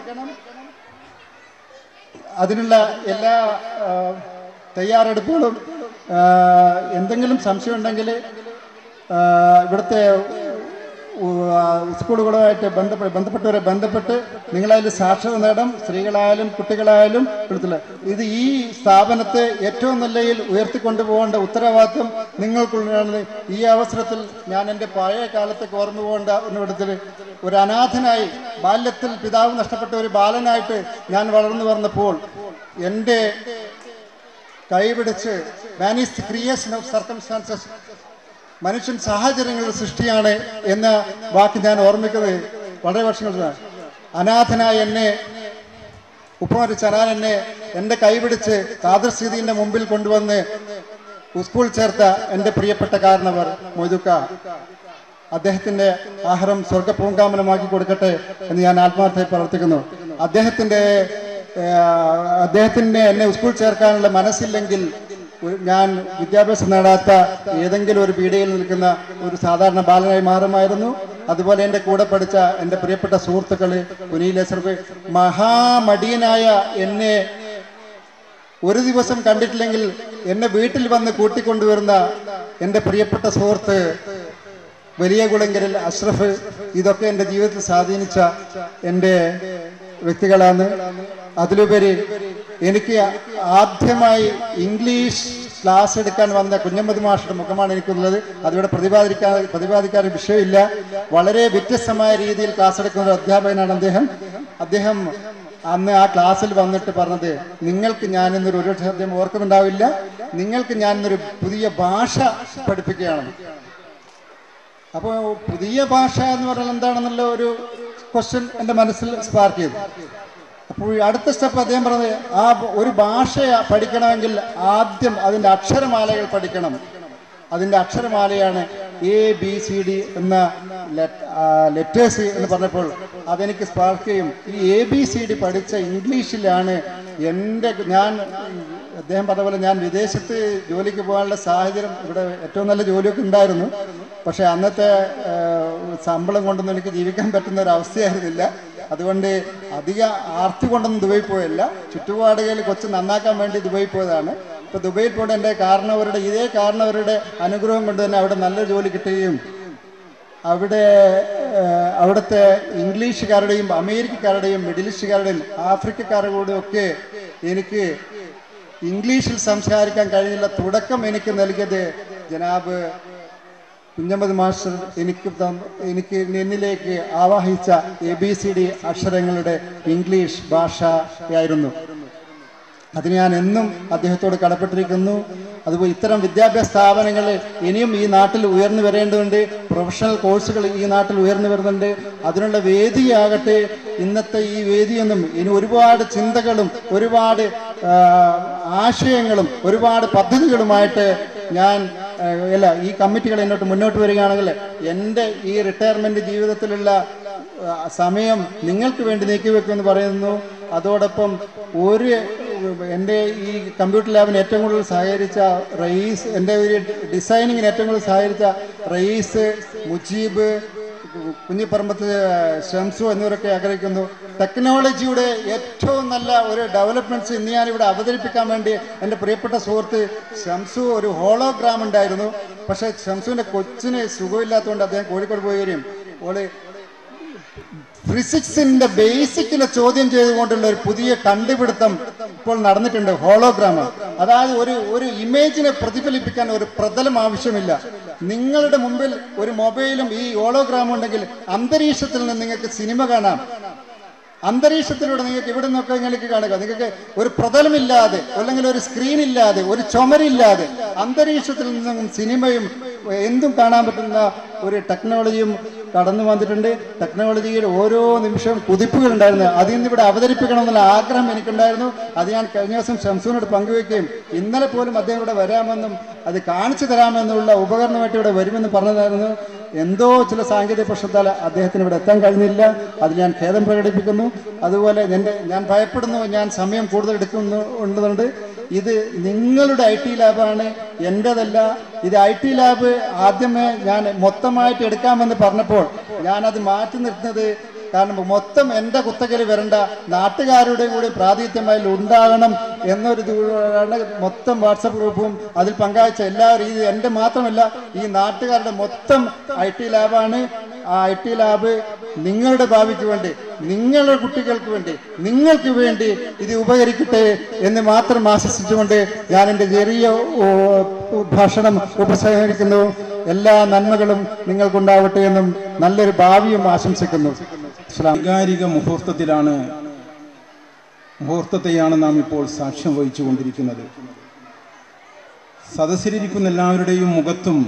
അതിനുള്ള എല്ലാ ആ, തയ്യാറെടുപ്പുകളും ആ, എന്തെങ്കിലും സംശയമുണ്ടെങ്കിൽ ആ, ഇവിടുത്തെ ഉ- ആ, സ്കൂളുകളുമായിട്ട് ബന്ധപ്പെട്ട് ബന്ധപ്പെട്ടവരെ ബന്ധപ്പെട്ട് നിങ്ങളതിൽ സാക്ഷരത നേടാം സ്ത്രീകളായാലും കുട്ടികളായാലും ഇവിടുത്തെ ഇത് ഈ സ്ഥാപനത്തെ ഏറ്റവും നിലയിൽ ഉയർത്തിക്കൊണ്ടുപോകേണ്ട ഉത്തരവാദിത്വം നിങ്ങൾക്കുള്ളതാണ് ഈ അവസരത്തിൽ ഞാൻ എൻ്റെ പഴയ കാലത്തേക്ക് ഓർമ്മ പോകേണ്ട ഇവിടത്തിൽ ഒരു അനാഥനായി ബാല്യത്തിൽ പിതാവ് നഷ്ടപ്പെട്ട ഒരു ബാലനായിട്ട് ഞാൻ വളർന്നു വന്നപ്പോൾ എൻ്റെ കൈപിടിച്ച് man is the creation of circumstances മനുഷ്യൻ സാഹചര്യങ്ങളുടെ സൃഷ്ടിയാണ് എന്ന വാക്ക് ഞാൻ ഓർമ്മിക്കുന്നത് വളരെ വർഷങ്ങളാണ് അനാഥനായ എന്നെ ഉപ്പമരി ചനാൻ എന്നെ എൻ്റെ കൈപിടിച്ച് കാതർസ്ഥിതിന്റെ മുമ്പിൽ കൊണ്ടുവന്ന് സ്കൂൾ ചേർത്ത എൻ്റെ പ്രിയപ്പെട്ട കാരണവർ മൊയ്തുക്ക അദ്ദേഹത്തിന്റെ ആഹാരം സ്വർഗ പൂങ്കാമനമാക്കി കൊടുക്കട്ടെ എന്ന് ഞാൻ ആത്മാർത്ഥമായി പ്രവർത്തിക്കുന്നു അദ്ദേഹത്തിന്റെ ഏഹ്, അദ്ദേഹത്തിന് എന്നെ സ്കൂൾ ചേർക്കാനുള്ള മനസ്സില്ലെങ്കിൽ ഒരു- ഞാൻ വിദ്യാഭ്യാസം നേടാത്ത ഏതെങ്കിലും ഒരു പീഡയിൽ നിൽക്കുന്ന ഒരു സാധാരണ ബാലനായി മാറുമായിരുന്നു അതുപോലെ എൻ്റെ കൂടെ പഠിച്ച എൻ്റെ പ്രിയപ്പെട്ട സുഹൃത്തുക്കള് കുനിയിലെ സർവേ മഹാമടിയനായ എന്നെ ഒരു ദിവസം കണ്ടിട്ടില്ലെങ്കിൽ എന്നെ വീട്ടിൽ വന്ന് കൂട്ടിക്കൊണ്ടുവരുന്ന എൻ്റെ പ്രിയപ്പെട്ട സുഹൃത്ത് വലിയ കുളങ്കരൽ അഷ്റഫ് ഇതൊക്കെ എൻ്റെ ജീവിതത്തിൽ സ്വാധീനിച്ച എൻ്റെ വ്യക്തികളാണ് അതിലുപരി എനിക്ക് ആദ്യമായി ഇംഗ്ലീഷ് ക്ലാസ് എടുക്കാൻ വന്ന കുഞ്ഞമ്മദ് മാഷയുടെ മുഖമാണ് എനിക്കുള്ളത് അതിവിടെ പ്രതിപാദിക്കാൻ പ്രതിപാദിക്കാൻ ഒരു വിഷയമില്ല വളരെ വ്യത്യസ്തമായ രീതിയിൽ ക്ലാസ് എടുക്കുന്ന ഒരു അധ്യാപകനാണ് അദ്ദേഹം അദ്ദേഹം അന്ന് ആ ക്ലാസ്സിൽ വന്നിട്ട് പറഞ്ഞത് നിങ്ങൾക്ക് ഞാൻ ഇന്നൊരു ഒരു അദ്ദേഹം ഓർക്കുന്നുണ്ടാവില്ല നിങ്ങൾക്ക് ഞാൻ ഇന്നൊരു പുതിയ ഭാഷ പഠിപ്പിക്കുകയാണ് അപ്പോൾ പുതിയ ഭാഷ എന്ന് പറഞ്ഞാൽ എന്താണെന്നുള്ള ഒരു ക്വസ്റ്റ്യൻ എൻ്റെ മനസ്സിൽ സ്പാർക്ക് ചെയ്തു അപ്പോൾ ഈ അടുത്ത സ്റ്റെപ്പ് അദ്ദേഹം പറഞ്ഞത് ആ ബ- ഒരു ഭാഷ പഠിക്കണമെങ്കിൽ ആദ്യം അതിൻ്റെ അക്ഷരമാലകൾ പഠിക്കണം അതിൻ്റെ അക്ഷരമാലയാണ് എ ബി സി ഡി എന്ന ലെറ്റേഴ്സ് എന്ന് പറഞ്ഞപ്പോൾ അതെനിക്ക് സ്പാർക്ക് ചെയ്യും ഈ എ ബി സി ഡി പഠിച്ച ഇംഗ്ലീഷിലാണ് എൻ്റെ ഞാൻ അദ്ദേഹം പറഞ്ഞ പോലെ ഞാൻ വിദേശത്ത് ജോലിക്ക് പോകാനുള്ള സാഹചര്യം ഇവിടെ ഏറ്റവും നല്ല ജോലിയൊക്കെ ഉണ്ടായിരുന്നു പക്ഷെ അന്നത്തെ ആ, ശമ്പളം കൊണ്ടൊന്നും എനിക്ക് ജീവിക്കാൻ പറ്റുന്ന ഒരു അവസ്ഥയായിരുന്നില്ല അതുകൊണ്ട് അധിക ആർത്തി കൊണ്ടൊന്നും ദുബൈ പോയല്ല ചുറ്റുപാടുകളിൽ കൊച്ചു നന്നാക്കാൻ വേണ്ടി ദുബൈ പോയതാണ് ഇപ്പൊ ദുബൈയിൽ പോയിട്ട് എൻ്റെ കാരണവരുടെ ഇതേ കാരണവരുടെ അനുഗ്രഹം കൊണ്ട് തന്നെ അവിടെ നല്ല ജോലി കിട്ടുകയും അവിടെ ഏഹ്, അവിടുത്തെ ഇംഗ്ലീഷുകാരുടെയും അമേരിക്കക്കാരുടെയും മിഡിൽ ഈസ്റ്റുകാരുടെയും ആഫ്രിക്കക്കാരുടെയും ഒക്കെ എനിക്ക് ഇംഗ്ലീഷിൽ സംസാരിക്കാൻ കഴിഞ്ഞില്ല തുടക്കം എനിക്ക് നൽകിയത് ജനാബ് കുഞ്ഞമ്മദ് മാസ്റ്റർ എനിക്ക് തന്ന- എനിക്ക് എന്നിലേക്ക് ആവാഹിച്ച എ ബി സി ഡി അക്ഷരങ്ങളുടെ ഇംഗ്ലീഷ് ഭാഷയായിരുന്നു അതിന് ഞാൻ എന്നും അദ്ദേഹത്തോട് കടപ്പെട്ടിരിക്കുന്നു അതുപോലെ ഇത്തരം വിദ്യാഭ്യാസ സ്ഥാപനങ്ങൾ ഇനിയും ഈ നാട്ടിൽ ഉയർന്നു വരേണ്ടതുണ്ട് പ്രൊഫഷണൽ കോഴ്സുകൾ ഈ നാട്ടിൽ ഉയർന്നു വരുന്നുണ്ട് അതിനുള്ള വേദിയാകട്ടെ ഇന്നത്തെ ഈ വേദിയൊന്നും ഇനി ഒരുപാട് ചിന്തകളും ഒരുപാട് ആ, ആശയങ്ങളും ഒരുപാട് പദ്ധതികളുമായിട്ട് ഞാൻ ആ, അല്ല ഈ കമ്മിറ്റികൾ എന്നോട്ട് മുന്നോട്ട് വരികയാണെങ്കിൽ എൻ്റെ ഈ റിട്ടയർമെന്റ് ജീവിതത്തിലുള്ള ആ, സമയം നിങ്ങൾക്ക് വേണ്ടി നീക്കിവെക്കുമെന്ന് പറയുന്നു അതോടൊപ്പം ഒരു എൻ്റെ ഈ കമ്പ്യൂട്ടർ ലാബിന് ഏറ്റവും കൂടുതൽ സഹകരിച്ച റയീസ് എൻ്റെ ഒരു ഡിസൈനിങ്ങിന് ഏറ്റവും കൂടുതൽ സഹകരിച്ച റയീസ് മുജീബ് കുഞ്ഞിപ്പറമ്പത്ത് ഷംസു എന്നിവരൊക്കെ ആഗ്രഹിക്കുന്നു ടെക്നോളജിയുടെ ഏറ്റവും നല്ല ഒരു ഡെവലപ്മെന്റ്സ് ഇന്ന് ഞാൻ ഇവിടെ അവതരിപ്പിക്കാൻ വേണ്ടി എൻ്റെ പ്രിയപ്പെട്ട സുഹൃത്ത് ഷംസു ഒരു ഹോളോഗ്രാം ഉണ്ടായിരുന്നു പക്ഷേ ഷംസുവിൻ്റെ കൊച്ചിന് സുഖമില്ലാത്തതുകൊണ്ട് അദ്ദേഹം കോഴിക്കോട് പോയി വരും ഓള് ഫിസിക്സിന്റെ ബേസിക്കിനെ ചോദ്യം ചെയ്തുകൊണ്ടുള്ള ഒരു പുതിയ കണ്ടുപിടുത്തം ഇപ്പോൾ നടന്നിട്ടുണ്ട് ഹോളോഗ്രാം അതായത് ഒരു ഒരു ഇമേജിനെ പ്രതിഫലിപ്പിക്കാൻ ഒരു പ്രതലം ആവശ്യമില്ല നിങ്ങളുടെ മുമ്പിൽ ഒരു മൊബൈലും ഈ ഹോളോഗ്രാം ഉണ്ടെങ്കിൽ അന്തരീക്ഷത്തിൽ നിന്ന് നിങ്ങൾക്ക് സിനിമ കാണാം അന്തരീക്ഷത്തിലൂടെ നിങ്ങൾക്ക് ഇവിടെ നിന്നൊക്കെ നിങ്ങൾക്ക് കാണുക നിങ്ങൾക്ക് ഒരു പ്രതലമില്ലാതെ അല്ലെങ്കിൽ ഒരു സ്ക്രീൻ ഇല്ലാതെ ഒരു ചുമരില്ലാതെ അന്തരീക്ഷത്തിൽ നിന്നും സിനിമയും എന്തും കാണാൻ പറ്റുന്ന ഒരു ടെക്നോളജിയും കടന്നു വന്നിട്ടുണ്ട് ടെക്നോളജിയിൽ ഓരോ നിമിഷവും കുതിപ്പുകൾ ഉണ്ടായിരുന്നു അതിൽ നിന്ന് ഇവിടെ അവതരിപ്പിക്കണമെന്നുള്ള ആഗ്രഹം എനിക്കുണ്ടായിരുന്നു അത് ഞാൻ കഴിഞ്ഞ ദിവസം ഷംസൂനോട് പങ്കുവെക്കുകയും ഇന്നലെ പോലും അദ്ദേഹം ഇവിടെ വരാമെന്നും അത് കാണിച്ചു തരാമെന്നുള്ള ഉപകരണമായിട്ട് ഇവിടെ വരുമെന്ന് പറഞ്ഞതായിരുന്നു എന്തോ ചില സാങ്കേതിക പ്രശ്നത്താൽ അദ്ദേഹത്തിന് ഇവിടെ എത്താൻ കഴിഞ്ഞില്ല അതിൽ ഞാൻ ഖേദം പ്രകടിപ്പിക്കുന്നു അതുപോലെ എൻ്റെ ഞാൻ ഭയപ്പെടുന്നു ഞാൻ സമയം കൂടുതൽ എടുക്കുന്നു ഉള്ളതുകൊണ്ട് ഇത് നിങ്ങളുടെ ഐ ടി ലാബാണ് എൻ്റെതല്ല ഇത് ഐ ടി ലാബ് ആദ്യമേ ഞാൻ മൊത്തമായിട്ട് എടുക്കാമെന്ന് പറഞ്ഞപ്പോൾ ഞാനത് മാറ്റി നിർത്തുന്നത് കാരണം മൊത്തം എൻ്റെ കുത്തകയിൽ വരണ്ട നാട്ടുകാരുടെ കൂടി പ്രാതിനിധ്യമായി ഉണ്ടാകണം എന്നൊരു ഇതുകൊണ്ടാണ് മൊത്തം വാട്സപ്പ് ഗ്രൂപ്പും അതിൽ പങ്കാളിച്ച എല്ലാ രീതി എൻ്റെ മാത്രമല്ല ഈ നാട്ടുകാരുടെ മൊത്തം ഐ ടി ലാബാണ് ആ ഐ ടി ലാബ് നിങ്ങളുടെ ഭാവിക്ക് വേണ്ടി നിങ്ങളുടെ കുട്ടികൾക്ക് വേണ്ടി നിങ്ങൾക്ക് വേണ്ടി ഇത് ഉപകരിക്കട്ടെ എന്ന് മാത്രം ആശംസിച്ചുകൊണ്ട് ഞാൻ എൻ്റെ ചെറിയ ഓ, ഭാഷണം ഉപസംഹരിക്കുന്നു എല്ലാ നന്മകളും നിങ്ങൾക്കുണ്ടാവട്ടെ എന്നും നല്ലൊരു ഭാവിയും ആശംസിക്കുന്നു അസ്സലാം. വൈകാരിക മുഹൂർത്തത്തിലാണ് മുഹൂർത്തത്തെയാണ് നാം ഇപ്പോൾ സാക്ഷ്യം വഹിച്ചു കൊണ്ടിരിക്കുന്നത് സദസ്സിലിരിക്കുന്ന എല്ലാവരുടെയും മുഖത്തും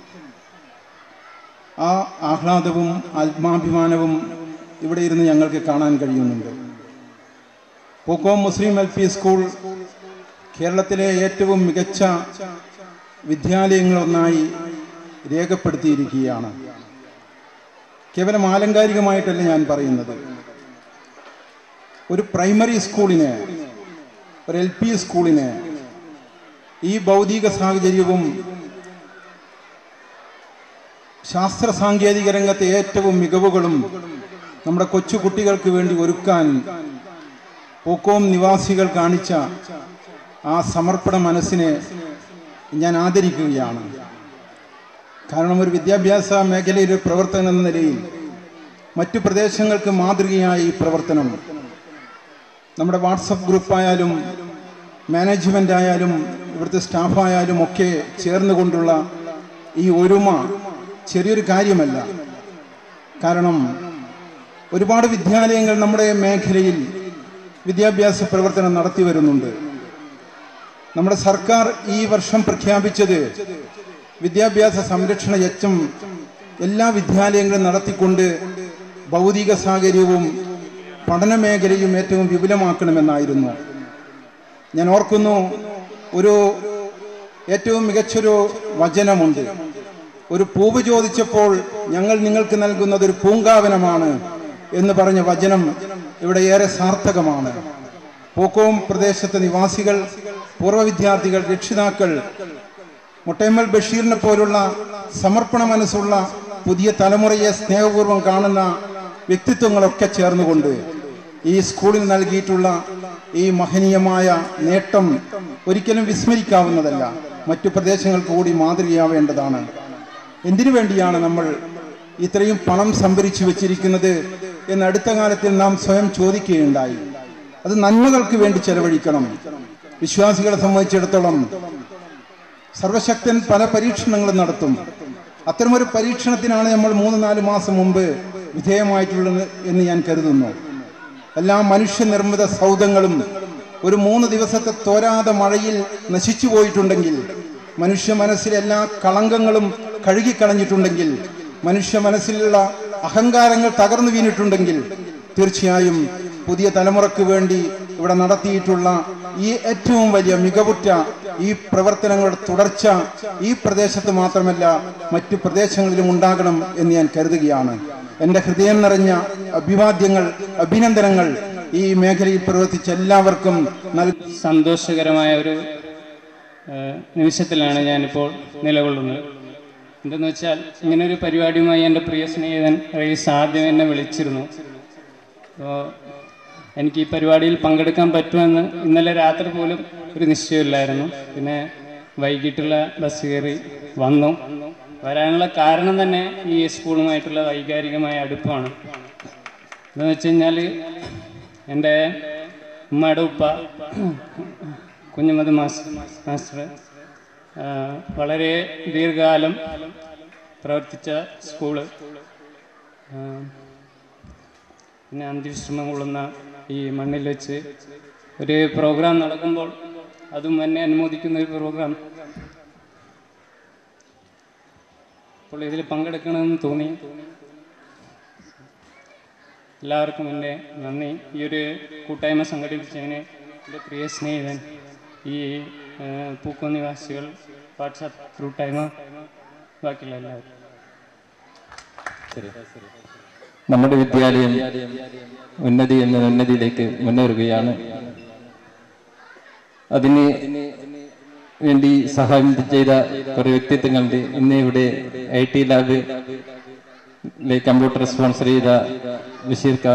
ആ ആഹ്ലാദവും ആത്മാഭിമാനവും ഇവിടെ ഇരുന്ന് ഞങ്ങൾക്ക് കാണാൻ കഴിയുന്നുണ്ട് Pookkom Muslim L P school കേരളത്തിലെ ഏറ്റവും മികച്ച വിദ്യാലയങ്ങളൊന്നായി രേഖപ്പെടുത്തിയിരിക്കുകയാണ് കേവലം ആലങ്കാരികമായിട്ടല്ല ഞാൻ പറയുന്നത് ഒരു പ്രൈമറി സ്കൂളിന് ഒരു എൽ പി സ്കൂളിന് ഈ ഭൗതിക സാഹചര്യവും ശാസ്ത്ര സാങ്കേതിക രംഗത്തെ ഏറ്റവും മികവുകളും നമ്മുടെ കൊച്ചു കുട്ടികൾക്ക് വേണ്ടി ഒരുക്കാൻ പൂക്കോം നിവാസികൾ കാണിച്ച ആ സമർപ്പണ മനസ്സിനെ ഞാൻ ആദരിക്കുകയാണ് കാരണം ഒരു വിദ്യാഭ്യാസ മേഖലയിലെ പ്രവർത്തനം എന്ന നിലയിൽ മറ്റു പ്രദേശങ്ങൾക്ക് മാതൃകയായ ഈ പ്രവർത്തനം നമ്മുടെ വാട്സപ്പ് ഗ്രൂപ്പായാലും മാനേജ്മെൻ്റ് ആയാലും ഇവിടുത്തെ സ്റ്റാഫായാലും ഒക്കെ ചേർന്നുകൊണ്ടുള്ള ഈ ഒരുമ ചെറിയൊരു കാര്യമല്ല കാരണം ഒരുപാട് വിദ്യാലയങ്ങൾ നമ്മുടെ മേഖലയിൽ വിദ്യാഭ്യാസ പ്രവർത്തനം നടത്തി വരുന്നുണ്ട് നമ്മുടെ സർക്കാർ ഈ വർഷം പ്രഖ്യാപിച്ചത് വിദ്യാഭ്യാസ സംരക്ഷണ യജ്ഞം എല്ലാ വിദ്യാലയങ്ങളും നടത്തിക്കൊണ്ട് ഭൗതിക സാഹചര്യവും പഠന മേഖലയും ഏറ്റവും വിപുലമാക്കണമെന്നായിരുന്നു ഞാൻ ഓർക്കുന്നു ഒരു ഏറ്റവും മികച്ചൊരു വചനമുണ്ട് ഒരു പൂവ് ചോദിച്ചപ്പോൾ ഞങ്ങൾ നിങ്ങൾക്ക് നൽകുന്നത് ഒരു പൂങ്കാവനമാണ് എന്ന് പറഞ്ഞ വചനം ഇവിടെ ഏറെ സാർത്ഥകമാണ് പൂക്കോം പ്രദേശത്തെ നിവാസികൾ പൂർവ്വ വിദ്യാർത്ഥികൾ രക്ഷിതാക്കൾ മുട്ടയമ്മൽ ബഷീറിനെ പോലുള്ള സമർപ്പണ മനസ്സുള്ള പുതിയ തലമുറയെ സ്നേഹപൂർവ്വം കാണുന്ന വ്യക്തിത്വങ്ങളൊക്കെ ചേർന്നുകൊണ്ട് ഈ സ്കൂളിൽ നൽകിയിട്ടുള്ള ഈ മഹനീയമായ നേട്ടം ഒരിക്കലും വിസ്മരിക്കാവുന്നതല്ല മറ്റു പ്രദേശങ്ങൾക്ക് കൂടി മാതൃകയാവേണ്ടതാണ് എന്തിനു വേണ്ടിയാണ് നമ്മൾ ഇത്രയും പണം സംഭരിച്ചു വെച്ചിരിക്കുന്നത് എന്ന് അടുത്ത കാലത്തിൽ നാം സ്വയം ചോദിക്കുകയുണ്ടായി അത് നന്മകൾക്ക് വേണ്ടി ചെലവഴിക്കണം വിശ്വാസികളെ സംബന്ധിച്ചിടത്തോളം സർവശക്തൻ പല പരീക്ഷണങ്ങളും നടത്തും അത്തരമൊരു പരീക്ഷണത്തിനാണ് നമ്മൾ മൂന്ന് നാല് മാസം മുമ്പ് വിധേയമായിട്ടുള്ളത് എന്ന് ഞാൻ കരുതുന്നു എല്ലാ മനുഷ്യനിർമ്മിത സൗധങ്ങളും ഒരു മൂന്ന് ദിവസത്തെ തോരാതെ മഴയിൽ നശിച്ചു പോയിട്ടുണ്ടെങ്കിൽ മനുഷ്യ മനസ്സിലെ എല്ലാ കളങ്കങ്ങളും കഴുകിക്കളഞ്ഞിട്ടുണ്ടെങ്കിൽ മനുഷ്യ മനസ്സിലുള്ള അഹങ്കാരങ്ങൾ തകർന്നു വീണിട്ടുണ്ടെങ്കിൽ തീർച്ചയായും പുതിയ തലമുറക്ക് വേണ്ടി ഇവിടെ നടത്തിയിട്ടുള്ള ഈ ഏറ്റവും വലിയ മികവുറ്റ ഈ പ്രവർത്തനങ്ങളുടെ തുടർച്ച ഈ പ്രദേശത്ത് മാത്രമല്ല മറ്റു പ്രദേശങ്ങളിലും ഉണ്ടാകണം എന്ന് ഞാൻ കരുതുകയാണ് എൻ്റെ ഹൃദയം നിറഞ്ഞ അഭിവാദ്യങ്ങൾ അഭിനന്ദനങ്ങൾ ഈ മേഖലയിൽ പ്രവർത്തിച്ച എല്ലാവർക്കും നൽകി സന്തോഷകരമായ ഒരു ഏഹ്, നിമിഷത്തിലാണ് ഞാനിപ്പോൾ നിലകൊള്ളുന്നത് എന്തെന്ന് വെച്ചാൽ ഇങ്ങനൊരു പരിപാടിയുമായി എൻ്റെ പ്രിയ സ്നേഹിതൻ റയീസ് ആദ്യം എന്നെ വിളിച്ചിരുന്നു അപ്പോൾ എനിക്ക് ഈ പരിപാടിയിൽ പങ്കെടുക്കാൻ പറ്റുമെന്ന് ഇന്നലെ രാത്രി പോലും ഒരു നിശ്ചയമില്ലായിരുന്നു പിന്നെ വൈകിട്ടുള്ള ബസ് കയറി വന്നു വരാനുള്ള കാരണം തന്നെ ഈ സ്കൂളുമായിട്ടുള്ള വൈകാരികമായ അടുപ്പമാണ് എന്താണെന്ന് വെച്ച് കഴിഞ്ഞാൽ എൻ്റെ ഉമ്മയുടെ ഉപ്പ കുഞ്ഞമ്മദ് മാസ്റ്റർ മാസ്റ്റർ ആ, വളരെ ദീർഘകാലം പ്രവർത്തിച്ച സ്കൂള് ആ, പിന്നെ അന്ത്യവിശ്രമം കൊള്ളുന്ന ഈ മണ്ണിൽ വെച്ച് ഒരു പ്രോഗ്രാം നടക്കുമ്പോൾ അതും എന്നെ അനുമോദിക്കുന്ന ഒരു പ്രോഗ്രാം അപ്പോൾ ഇതിൽ പങ്കെടുക്കണമെന്ന് തോന്നി എല്ലാവർക്കും എൻ്റെ നന്ദി ഈ ഒരു കൂട്ടായ്മ സംഘടിപ്പിച്ചതിന് എൻ്റെ പ്രിയ സ്നേഹിതൻ ഈ ഏഹ്, പൂക്കോം നിവാസികൾ വാട്സാപ്പ് കൂട്ടായ്മ ബാക്കിയുള്ള എല്ലാവരും നമ്മുടെ വിദ്യാലയം ഉന്നതി എന്ന ഉന്നതിയിലേക്ക് മുന്നേറുകയാണ് അതിന് വേണ്ടി സഹായം ചെയ്ത കുറെ വ്യക്തിത്വങ്ങളുണ്ട് ഇന്ന് ഇവിടെ I T lab computer sponsor ചെയ്ത ബഷീർക്ക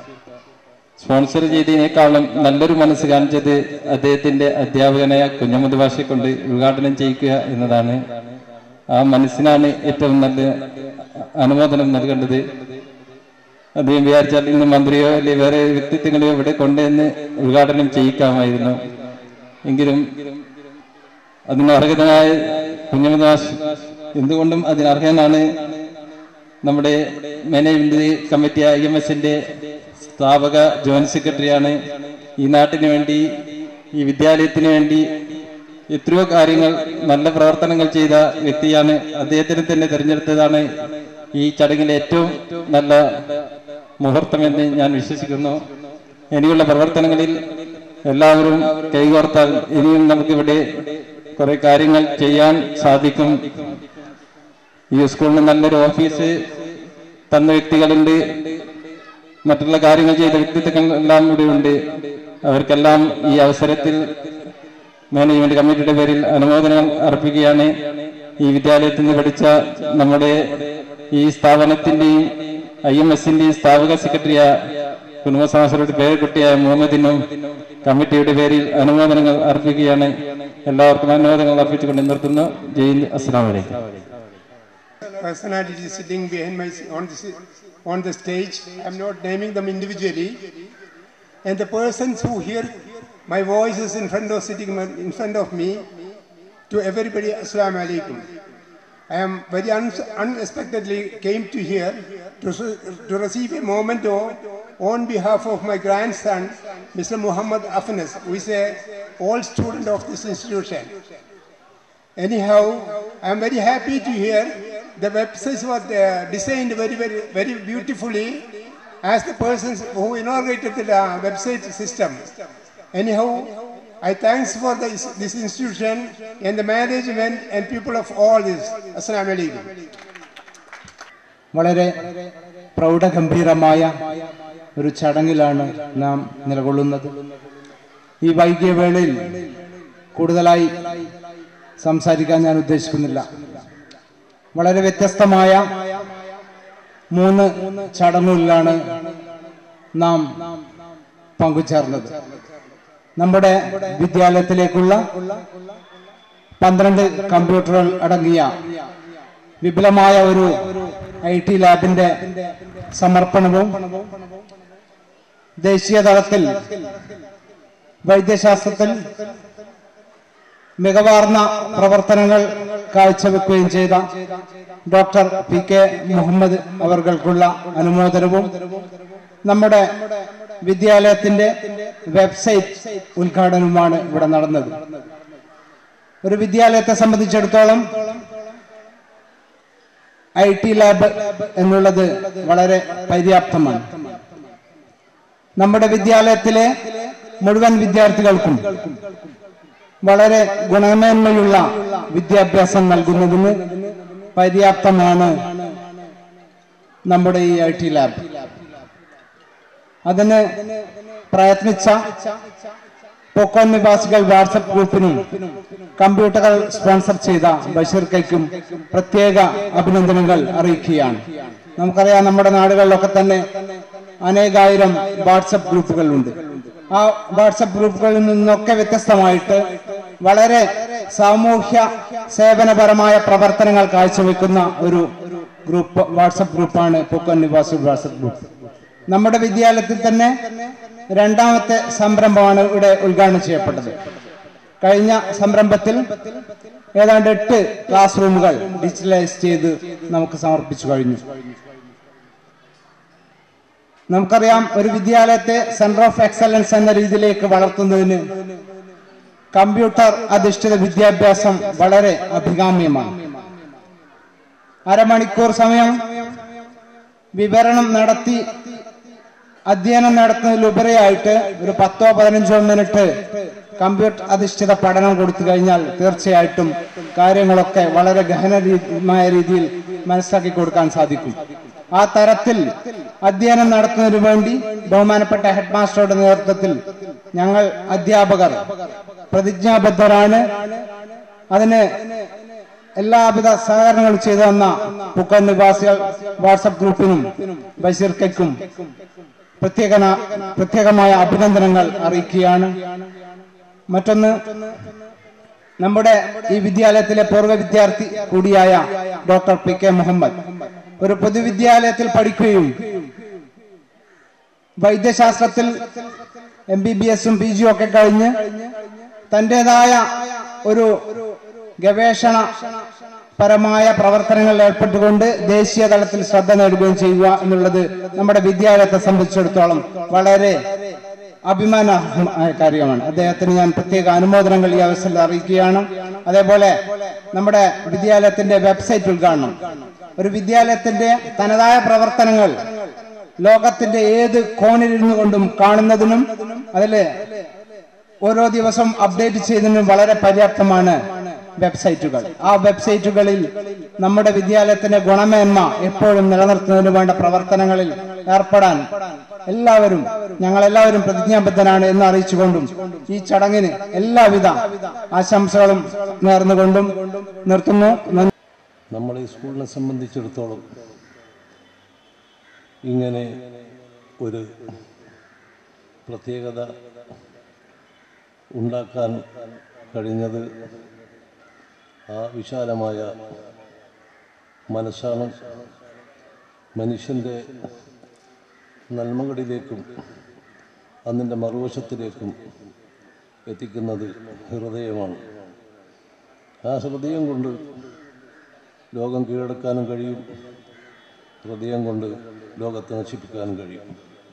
സ്പോൺസർ ചെയ്തതിനേക്കാളും നല്ലൊരു മനസ്സ് കാണിച്ചത് അദ്ദേഹത്തിന്റെ അധ്യാപകനായ കുഞ്ഞമ്മദ് ഭാഷയെ കൊണ്ട് ഉദ്ഘാടനം ചെയ്യിക്കുക എന്നതാണ് ആ മനസ്സിനാണ് ഏറ്റവും നല്ല അനുമോദനം നൽകേണ്ടത് അദ്ദേഹം വിചാരിച്ചാൽ ഇന്ന് മന്ത്രിയോ അല്ലെങ്കിൽ വേറെ വ്യക്തിത്വങ്ങളെയോ ഇവിടെ കൊണ്ടുവന്ന് ഉദ്ഘാടനം ചെയ്യിക്കാമായിരുന്നു എങ്കിലും അതിന് അർഹതനായ കുഞ്ഞമ്മദ് ഭാഷ എന്തുകൊണ്ടും അതിനർഹനാണ് നമ്മുടെ മാനേജ്മെന്റ് കമ്മിറ്റി ഐ എം എസിന്റെ സ്ഥാപക ജോയിന്റ് സെക്രട്ടറിയാണ് ഈ നാട്ടിന് വേണ്ടി ഈ വിദ്യാലയത്തിന് വേണ്ടി എത്രയോ കാര്യങ്ങൾ നല്ല പ്രവർത്തനങ്ങൾ ചെയ്ത വ്യക്തിയാണ് അദ്ദേഹത്തിന് തന്നെ തിരഞ്ഞെടുത്തതാണ് ഈ ചടങ്ങിലെ ഏറ്റവും നല്ല മുഹൂർത്തമെന്ന് ഞാൻ വിശ്വസിക്കുന്നു ഇനിയുള്ള പ്രവർത്തനങ്ങളിൽ എല്ലാവരും കൈകോർത്താൽ ഇനിയും നമുക്കിവിടെ കുറെ കാര്യങ്ങൾ ചെയ്യാൻ സാധിക്കും ഈ സ്കൂളിന് നല്ലൊരു ഓഫീസ് തന്ന വ്യക്തികളുണ്ട് മറ്റുള്ള കാര്യങ്ങൾ ചെയ്ത വ്യക്തിത്വങ്ങൾ എല്ലാം ഇവിടെ ഉണ്ട് അവർക്കെല്ലാം ഈ അവസരത്തിൽ മാനേജ്മെന്റ് കമ്മിറ്റിയുടെ പേരിൽ അനുമോദനം അർപ്പിക്കുകയാണ് ഈ വിദ്യാലയത്തിൽ നിന്ന് പഠിച്ച നമ്മുടെ ഈ സ്ഥാപനത്തിന്റെയും ഐ എം എസിന്റെയും സ്ഥാപക സെക്രട്ടറിയായ കുടുംബസമാസരുടെ പേരക്കുട്ടിയായ മുഹമ്മദിനും കമ്മിറ്റിയുടെ പേരിൽ അനുമോദനങ്ങൾ അർപ്പിക്കുകയാണ് എല്ലാവർക്കും അനുമോദനങ്ങൾ അർപ്പിച്ചുകൊണ്ട് നിർത്തുന്നു ജയിൽ അസ്സാം വലൈക്കും personality sitting behind my on the si- on the stage. I'm not naming them individually. And the persons who hear my voice is in front of sitting in front of me. To everybody, Assalamu alaikum. I am very un- unexpectedly came to here to, s- to receive a memento on behalf of my grandson, Mr. Muhammad Afnas, who is a old student of this institution. Anyhow, I am very happy to hear the websites were uh, designed very, very, very beautifully as the persons who inaugurated the uh, website system. Anyhow, I thanks for this, this institution and the management and people of all this. Assalamu alaikum. വളരെ പ്രൗഢഗംഭീരമായ ഒരു ചടങ്ങിലാണ് നാം നിലകൊള്ളുന്നത് ഈ വൈകിയ വേളയിൽ കൂടുതലായി സംസാരിക്കാൻ ഞാൻ ഉദ്ദേശിക്കുന്നില്ല വളരെ വ്യത്യസ്തമായ മൂന്ന് ചടങ്ങുകളിലാണ് നാം പങ്കുചേർന്നത് നമ്മുടെ വിദ്യാലയത്തിലേക്കുള്ള പന്ത്രണ്ട് കമ്പ്യൂട്ടറുകൾ അടങ്ങിയ വിപുലമായ ഒരു ഐ ടി ലാബിന്റെ സമർപ്പണവും ദേശീയ തലത്തിൽ വൈദ്യശാസ്ത്രത്തിൽ മികവാർന്ന പ്രവർത്തനങ്ങൾ കാഴ്ചവെക്കുകയും ചെയ്ത ഡോക്ടർ പി കെ മുഹമ്മദ് അവർക്കുള്ള അനുമോദനവും നമ്മുടെ വിദ്യാലയത്തിന്റെ വെബ്സൈറ്റ് ഉദ്ഘാടനവുമാണ് ഇവിടെ നടന്നത് ഒരു വിദ്യാലയത്തെ സംബന്ധിച്ചിടത്തോളം ഐ ടി ലാബ് എന്നുള്ളത് വളരെ പര്യാപ്തമാണ് നമ്മുടെ വിദ്യാലയത്തിലെ മുഴുവൻ വിദ്യാർത്ഥികൾക്കും വളരെ ഗുണമേന്മയുള്ള വിദ്യാഭ്യാസം നൽകുന്നതിന് പര്യാപ്തമാണ് നമ്മുടെ ഈ ഐ ടി ലാബ് അതിന് പ്രയത്നിച്ച പൊക്കോൺ നിവാസികൾ വാട്സപ്പ് ഗ്രൂപ്പിനും കമ്പ്യൂട്ടറുകൾ സ്പോൺസർ ചെയ്ത ബഷീർ കൈക്കും പ്രത്യേക അഭിനന്ദനങ്ങൾ അറിയിക്കുകയാണ് നമുക്കറിയാം നമ്മുടെ നാടുകളിലൊക്കെ തന്നെ അനേകായിരം വാട്സപ്പ് ഗ്രൂപ്പുകളുണ്ട് ആ വാട്സപ്പ് ഗ്രൂപ്പുകളിൽ നിന്നൊക്കെ വ്യത്യസ്തമായിട്ട് വളരെ സാമൂഹ്യ സേവനപരമായ പ്രവർത്തനങ്ങൾ കാഴ്ചവെക്കുന്ന ഒരു ഗ്രൂപ്പ് വാട്സപ്പ് ഗ്രൂപ്പാണ് പൊക്കോൺ നിവാസി വാട്സപ്പ് ഗ്രൂപ്പ് നമ്മുടെ വിദ്യാലയത്തിൽ തന്നെ രണ്ടാമത്തെ സംരംഭമാണ് ഇവിടെ ഉദ്ഘാടനം ചെയ്യപ്പെട്ടത് കഴിഞ്ഞ സംരംഭത്തിൽ ഏതാണ്ട് എട്ട് ക്ലാസ് റൂമുകൾ ഡിജിറ്റലൈസ് ചെയ്ത് നമുക്ക് സമർപ്പിച്ചു കഴിഞ്ഞു നമുക്കറിയാം ഒരു വിദ്യാലയത്തെ സെന്റർ ഓഫ് എക്സലൻസ് എന്ന രീതിയിലേക്ക് വളർത്തുന്നതിന് കമ്പ്യൂട്ടർ അധിഷ്ഠിത വിദ്യാഭ്യാസം വളരെ അഭികാമ്യമാണ് അരമണിക്കൂർ സമയം വിവരണം നടത്തി അധ്യയനം നടത്തുന്നതിലുപരിയായിട്ട് ഒരു പത്തോ പതിനഞ്ചോ മിനിറ്റ് കമ്പ്യൂട്ടർ അധിഷ്ഠിത പഠനം കൊടുത്തു കഴിഞ്ഞാൽ തീർച്ചയായിട്ടും കാര്യങ്ങളൊക്കെ വളരെ ഗഹനമായ രീതിയിൽ മനസ്സിലാക്കി കൊടുക്കാൻ സാധിക്കും ആ തരത്തിൽ അധ്യയനം നടത്തുന്നതിനു വേണ്ടി ബഹുമാനപ്പെട്ട ഹെഡ് മാസ്റ്ററുടെ നേതൃത്വത്തിൽ ഞങ്ങൾ അധ്യാപകർ പ്രതിജ്ഞാബദ്ധരാണ് അതിന് എല്ലാവിധ സഹകരണങ്ങളും ചെയ്തു തന്ന പുക്കൻ നിവാസികൾ വാട്സപ്പ് ഗ്രൂപ്പിനും ബഷീർക്കും പ്രത്യേക പ്രത്യേകമായ അഭിനന്ദനങ്ങൾ അറിയിക്കുകയാണ് മറ്റൊന്ന് നമ്മുടെ ഈ വിദ്യാലയത്തിലെ പൂർവ്വ വിദ്യാർത്ഥി കൂടിയായ ഡോക്ടർ പി കെ മുഹമ്മദ് ഒരു പൊതുവിദ്യാലയത്തിൽ പഠിക്കുകയും വൈദ്യശാസ്ത്രത്തിൽ എം ബി ബി എസും പി ജിയും ഒക്കെ കഴിഞ്ഞ് തന്റേതായ ഒരു ഗവേഷണ പരമായ പ്രവർത്തനങ്ങളിൽ ഏർപ്പെട്ടുകൊണ്ട് ദേശീയ തലത്തിൽ ശ്രദ്ധ നേടുകയും ചെയ്യുക എന്നുള്ളത് നമ്മുടെ വിദ്യാലയത്തെ സംബന്ധിച്ചിടത്തോളം വളരെ അഭിമാനമായ കാര്യമാണ് അദ്ദേഹത്തിന് ഞാൻ പ്രത്യേക അനുമോദനങ്ങൾ ഈ അവസരത്തിൽ അറിയിക്കുകയാണ് അതേപോലെ നമ്മുടെ വിദ്യാലയത്തിന്റെ വെബ്സൈറ്റ് ഉദ്ഘാടനം ഒരു വിദ്യാലയത്തിന്റെ തനതായ പ്രവർത്തനങ്ങൾ ലോകത്തിന്റെ ഏത് കോണിലിരുന്നു കൊണ്ടും കാണുന്നതിനും അതില് ഓരോ ദിവസം അപ്ഡേറ്റ് ചെയ്യുന്നതിനും വളരെ പര്യാപ്തമാണ് വെബ്സൈറ്റുകൾ ആ വെബ്സൈറ്റുകളിൽ നമ്മുടെ വിദ്യാലയത്തിന്റെ ഗുണമേന്മ എപ്പോഴും നിലനിർത്തുന്നതിന് വേണ്ട പ്രവർത്തനങ്ങളിൽ ഏർപ്പെടാൻ എല്ലാവരും ഞങ്ങൾ എല്ലാവരും പ്രതിജ്ഞാബദ്ധനാണ് എന്ന് അറിയിച്ചുകൊണ്ടും ഈ ചടങ്ങിന് എല്ലാവിധ ആശംസകളും നേർന്നുകൊണ്ടും നിർത്തുന്നു നന്ദി. നമ്മൾ ഈ സ്കൂളിനെ സംബന്ധിച്ചിടത്തോളം ഇങ്ങനെ ഒരു പ്രത്യേകത ഉണ്ടാക്കാൻ കഴിഞ്ഞത് ആ വിശാലമായ മനസ്സാണ് മനുഷ്യൻ്റെ നന്മകളിലേക്കും അതിൻ്റെ മറുവശത്തിലേക്കും എത്തിക്കുന്നത് ഹൃദയമാണ് ആ ഹൃദയം കൊണ്ട് ലോകം കീഴടക്കാനും കഴിയും ഹൃദയം കൊണ്ട് ലോകത്തെ നശിപ്പിക്കാനും കഴിയും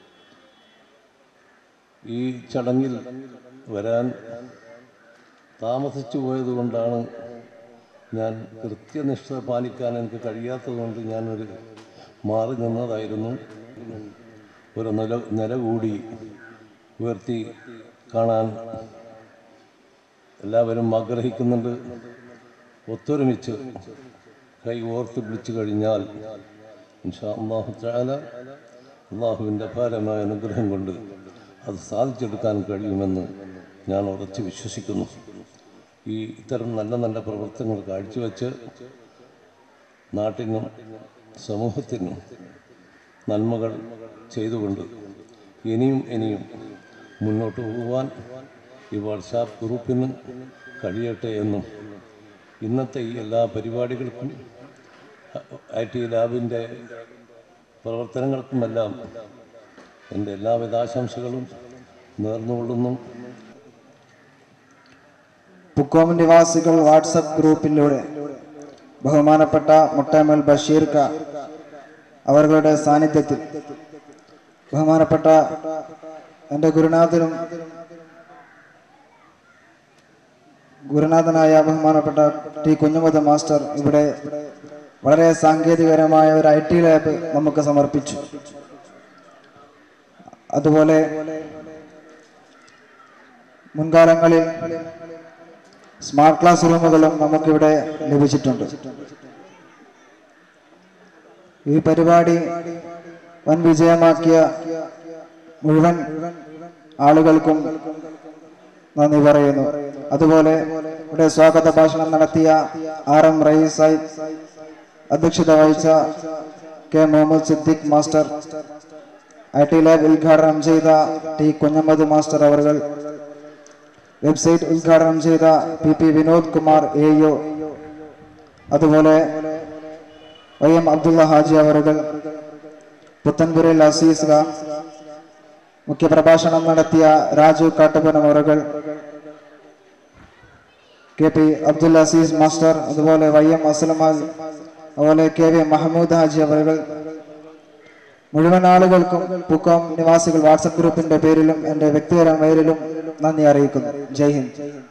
ഈ ചടങ്ങിൽ വരാൻ താമസിച്ചു പോയതുകൊണ്ടാണ് ഞാൻ കൃത്യനിഷ്ഠ പാലിക്കാൻ എനിക്ക് കഴിയാത്തതുകൊണ്ട് ഞാനൊരു മാറി നിന്നതായിരുന്നു ഒരു നില നില കൂടി ഉയർത്തി കാണാൻ എല്ലാവരും ആഗ്രഹിക്കുന്നുണ്ട് ഒത്തൊരുമിച്ച് കൈ ഓർത്ത് പിടിച്ചു കഴിഞ്ഞാൽ ഇൻഷാ അള്ളാഹു ചാല അള്ളാഹുവിൻ്റെ അപാരമായ അനുഗ്രഹം കൊണ്ട് അത് സാധിച്ചെടുക്കാൻ കഴിയുമെന്ന് ഞാൻ ഉറച്ചു വിശ്വസിക്കുന്നു ഈ ഇത്തരം നല്ല നല്ല പ്രവർത്തനങ്ങൾ കാഴ്ചവെച്ച് നാട്ടിനും സമൂഹത്തിനും നന്മകൾ ചെയ്തുകൊണ്ട് ഇനിയും ഇനിയും മുന്നോട്ട് പോകുവാൻ ഈ വാട്സാപ്പ് ഗ്രൂപ്പിന് കഴിയട്ടെ എന്നും ഇന്നത്തെ ഈ എല്ലാ പരിപാടികൾക്കും ഐ ടി ലാബിൻ്റെ പ്രവർത്തനങ്ങൾക്കുമെല്ലാം എൻ്റെ എല്ലാവിധ ആശംസകളും നേർന്നുകൊള്ളുന്നു പുക്കോം നിവാസികൾ വാട്സപ്പ് ഗ്രൂപ്പിലൂടെ ബഹുമാനപ്പെട്ട മുട്ടമൽ ബഷീർ ക അവരുടെ സാന്നിധ്യത്തിൽ ബഹുമാനപ്പെട്ട എൻ്റെ ഗുരുനാഥനും ഗുരുനാഥനായ ബഹുമാനപ്പെട്ട ടി കുഞ്ഞുമത് മാസ്റ്റർ ഇവിടെ വളരെ സാങ്കേതികപരമായ ഒരു ഐ ടി ലാബ് നമുക്ക് സമർപ്പിച്ചു അതുപോലെ മുൻകാലങ്ങളിൽ സ്മാർട്ട് ക്ലാസ് റൂമുകളും നമുക്കിവിടെ ലഭിച്ചിട്ടുണ്ട് ഈ പരിപാടി വൻ വിജയമാക്കിയ മുഴുവൻ ആളുകൾക്കും നന്ദി പറയുന്നു അതുപോലെ ഇവിടെ സ്വാഗത ഭാഷണം നടത്തിയ ആർ എം റയീസ് സാഹിബ് അധ്യക്ഷത വഹിച്ച K Muhammad Siddique master I T lab ഉദ്ഘാടനം ചെയ്ത ടി കുഞ്ഞമ്മദ് മാസ്റ്റർ അവർ വെബ്സൈറ്റ് ഉദ്ഘാടനം ചെയ്ത P P Vinod Kumar A O അതുപോലെ വൈ എം അബ്ദുള്ള ഹാജി അവറുകൾ പുത്തൻപുരയിൽ അസീസ് ഖാൻ മുഖ്യപ്രഭാഷണം നടത്തിയ രാജു കാട്ടുപനം അവറുകൾ K P Abdul Azeez master അതുപോലെ വൈ എം അസ്ലമാൽ അതുപോലെ കെ വി മഹമ്മൂദ് ഹാജി അവറുകൾ മുഴുവൻ ആളുകൾക്കും പൂക്കോം നിവാസികൾ വാട്സപ്പ് ഗ്രൂപ്പിന്റെ പേരിലും എന്റെ വ്യക്തിപരമായ പേരിലും നന്ദി അറിയിക്കുന്നു ജയ് ഹിന്ദ്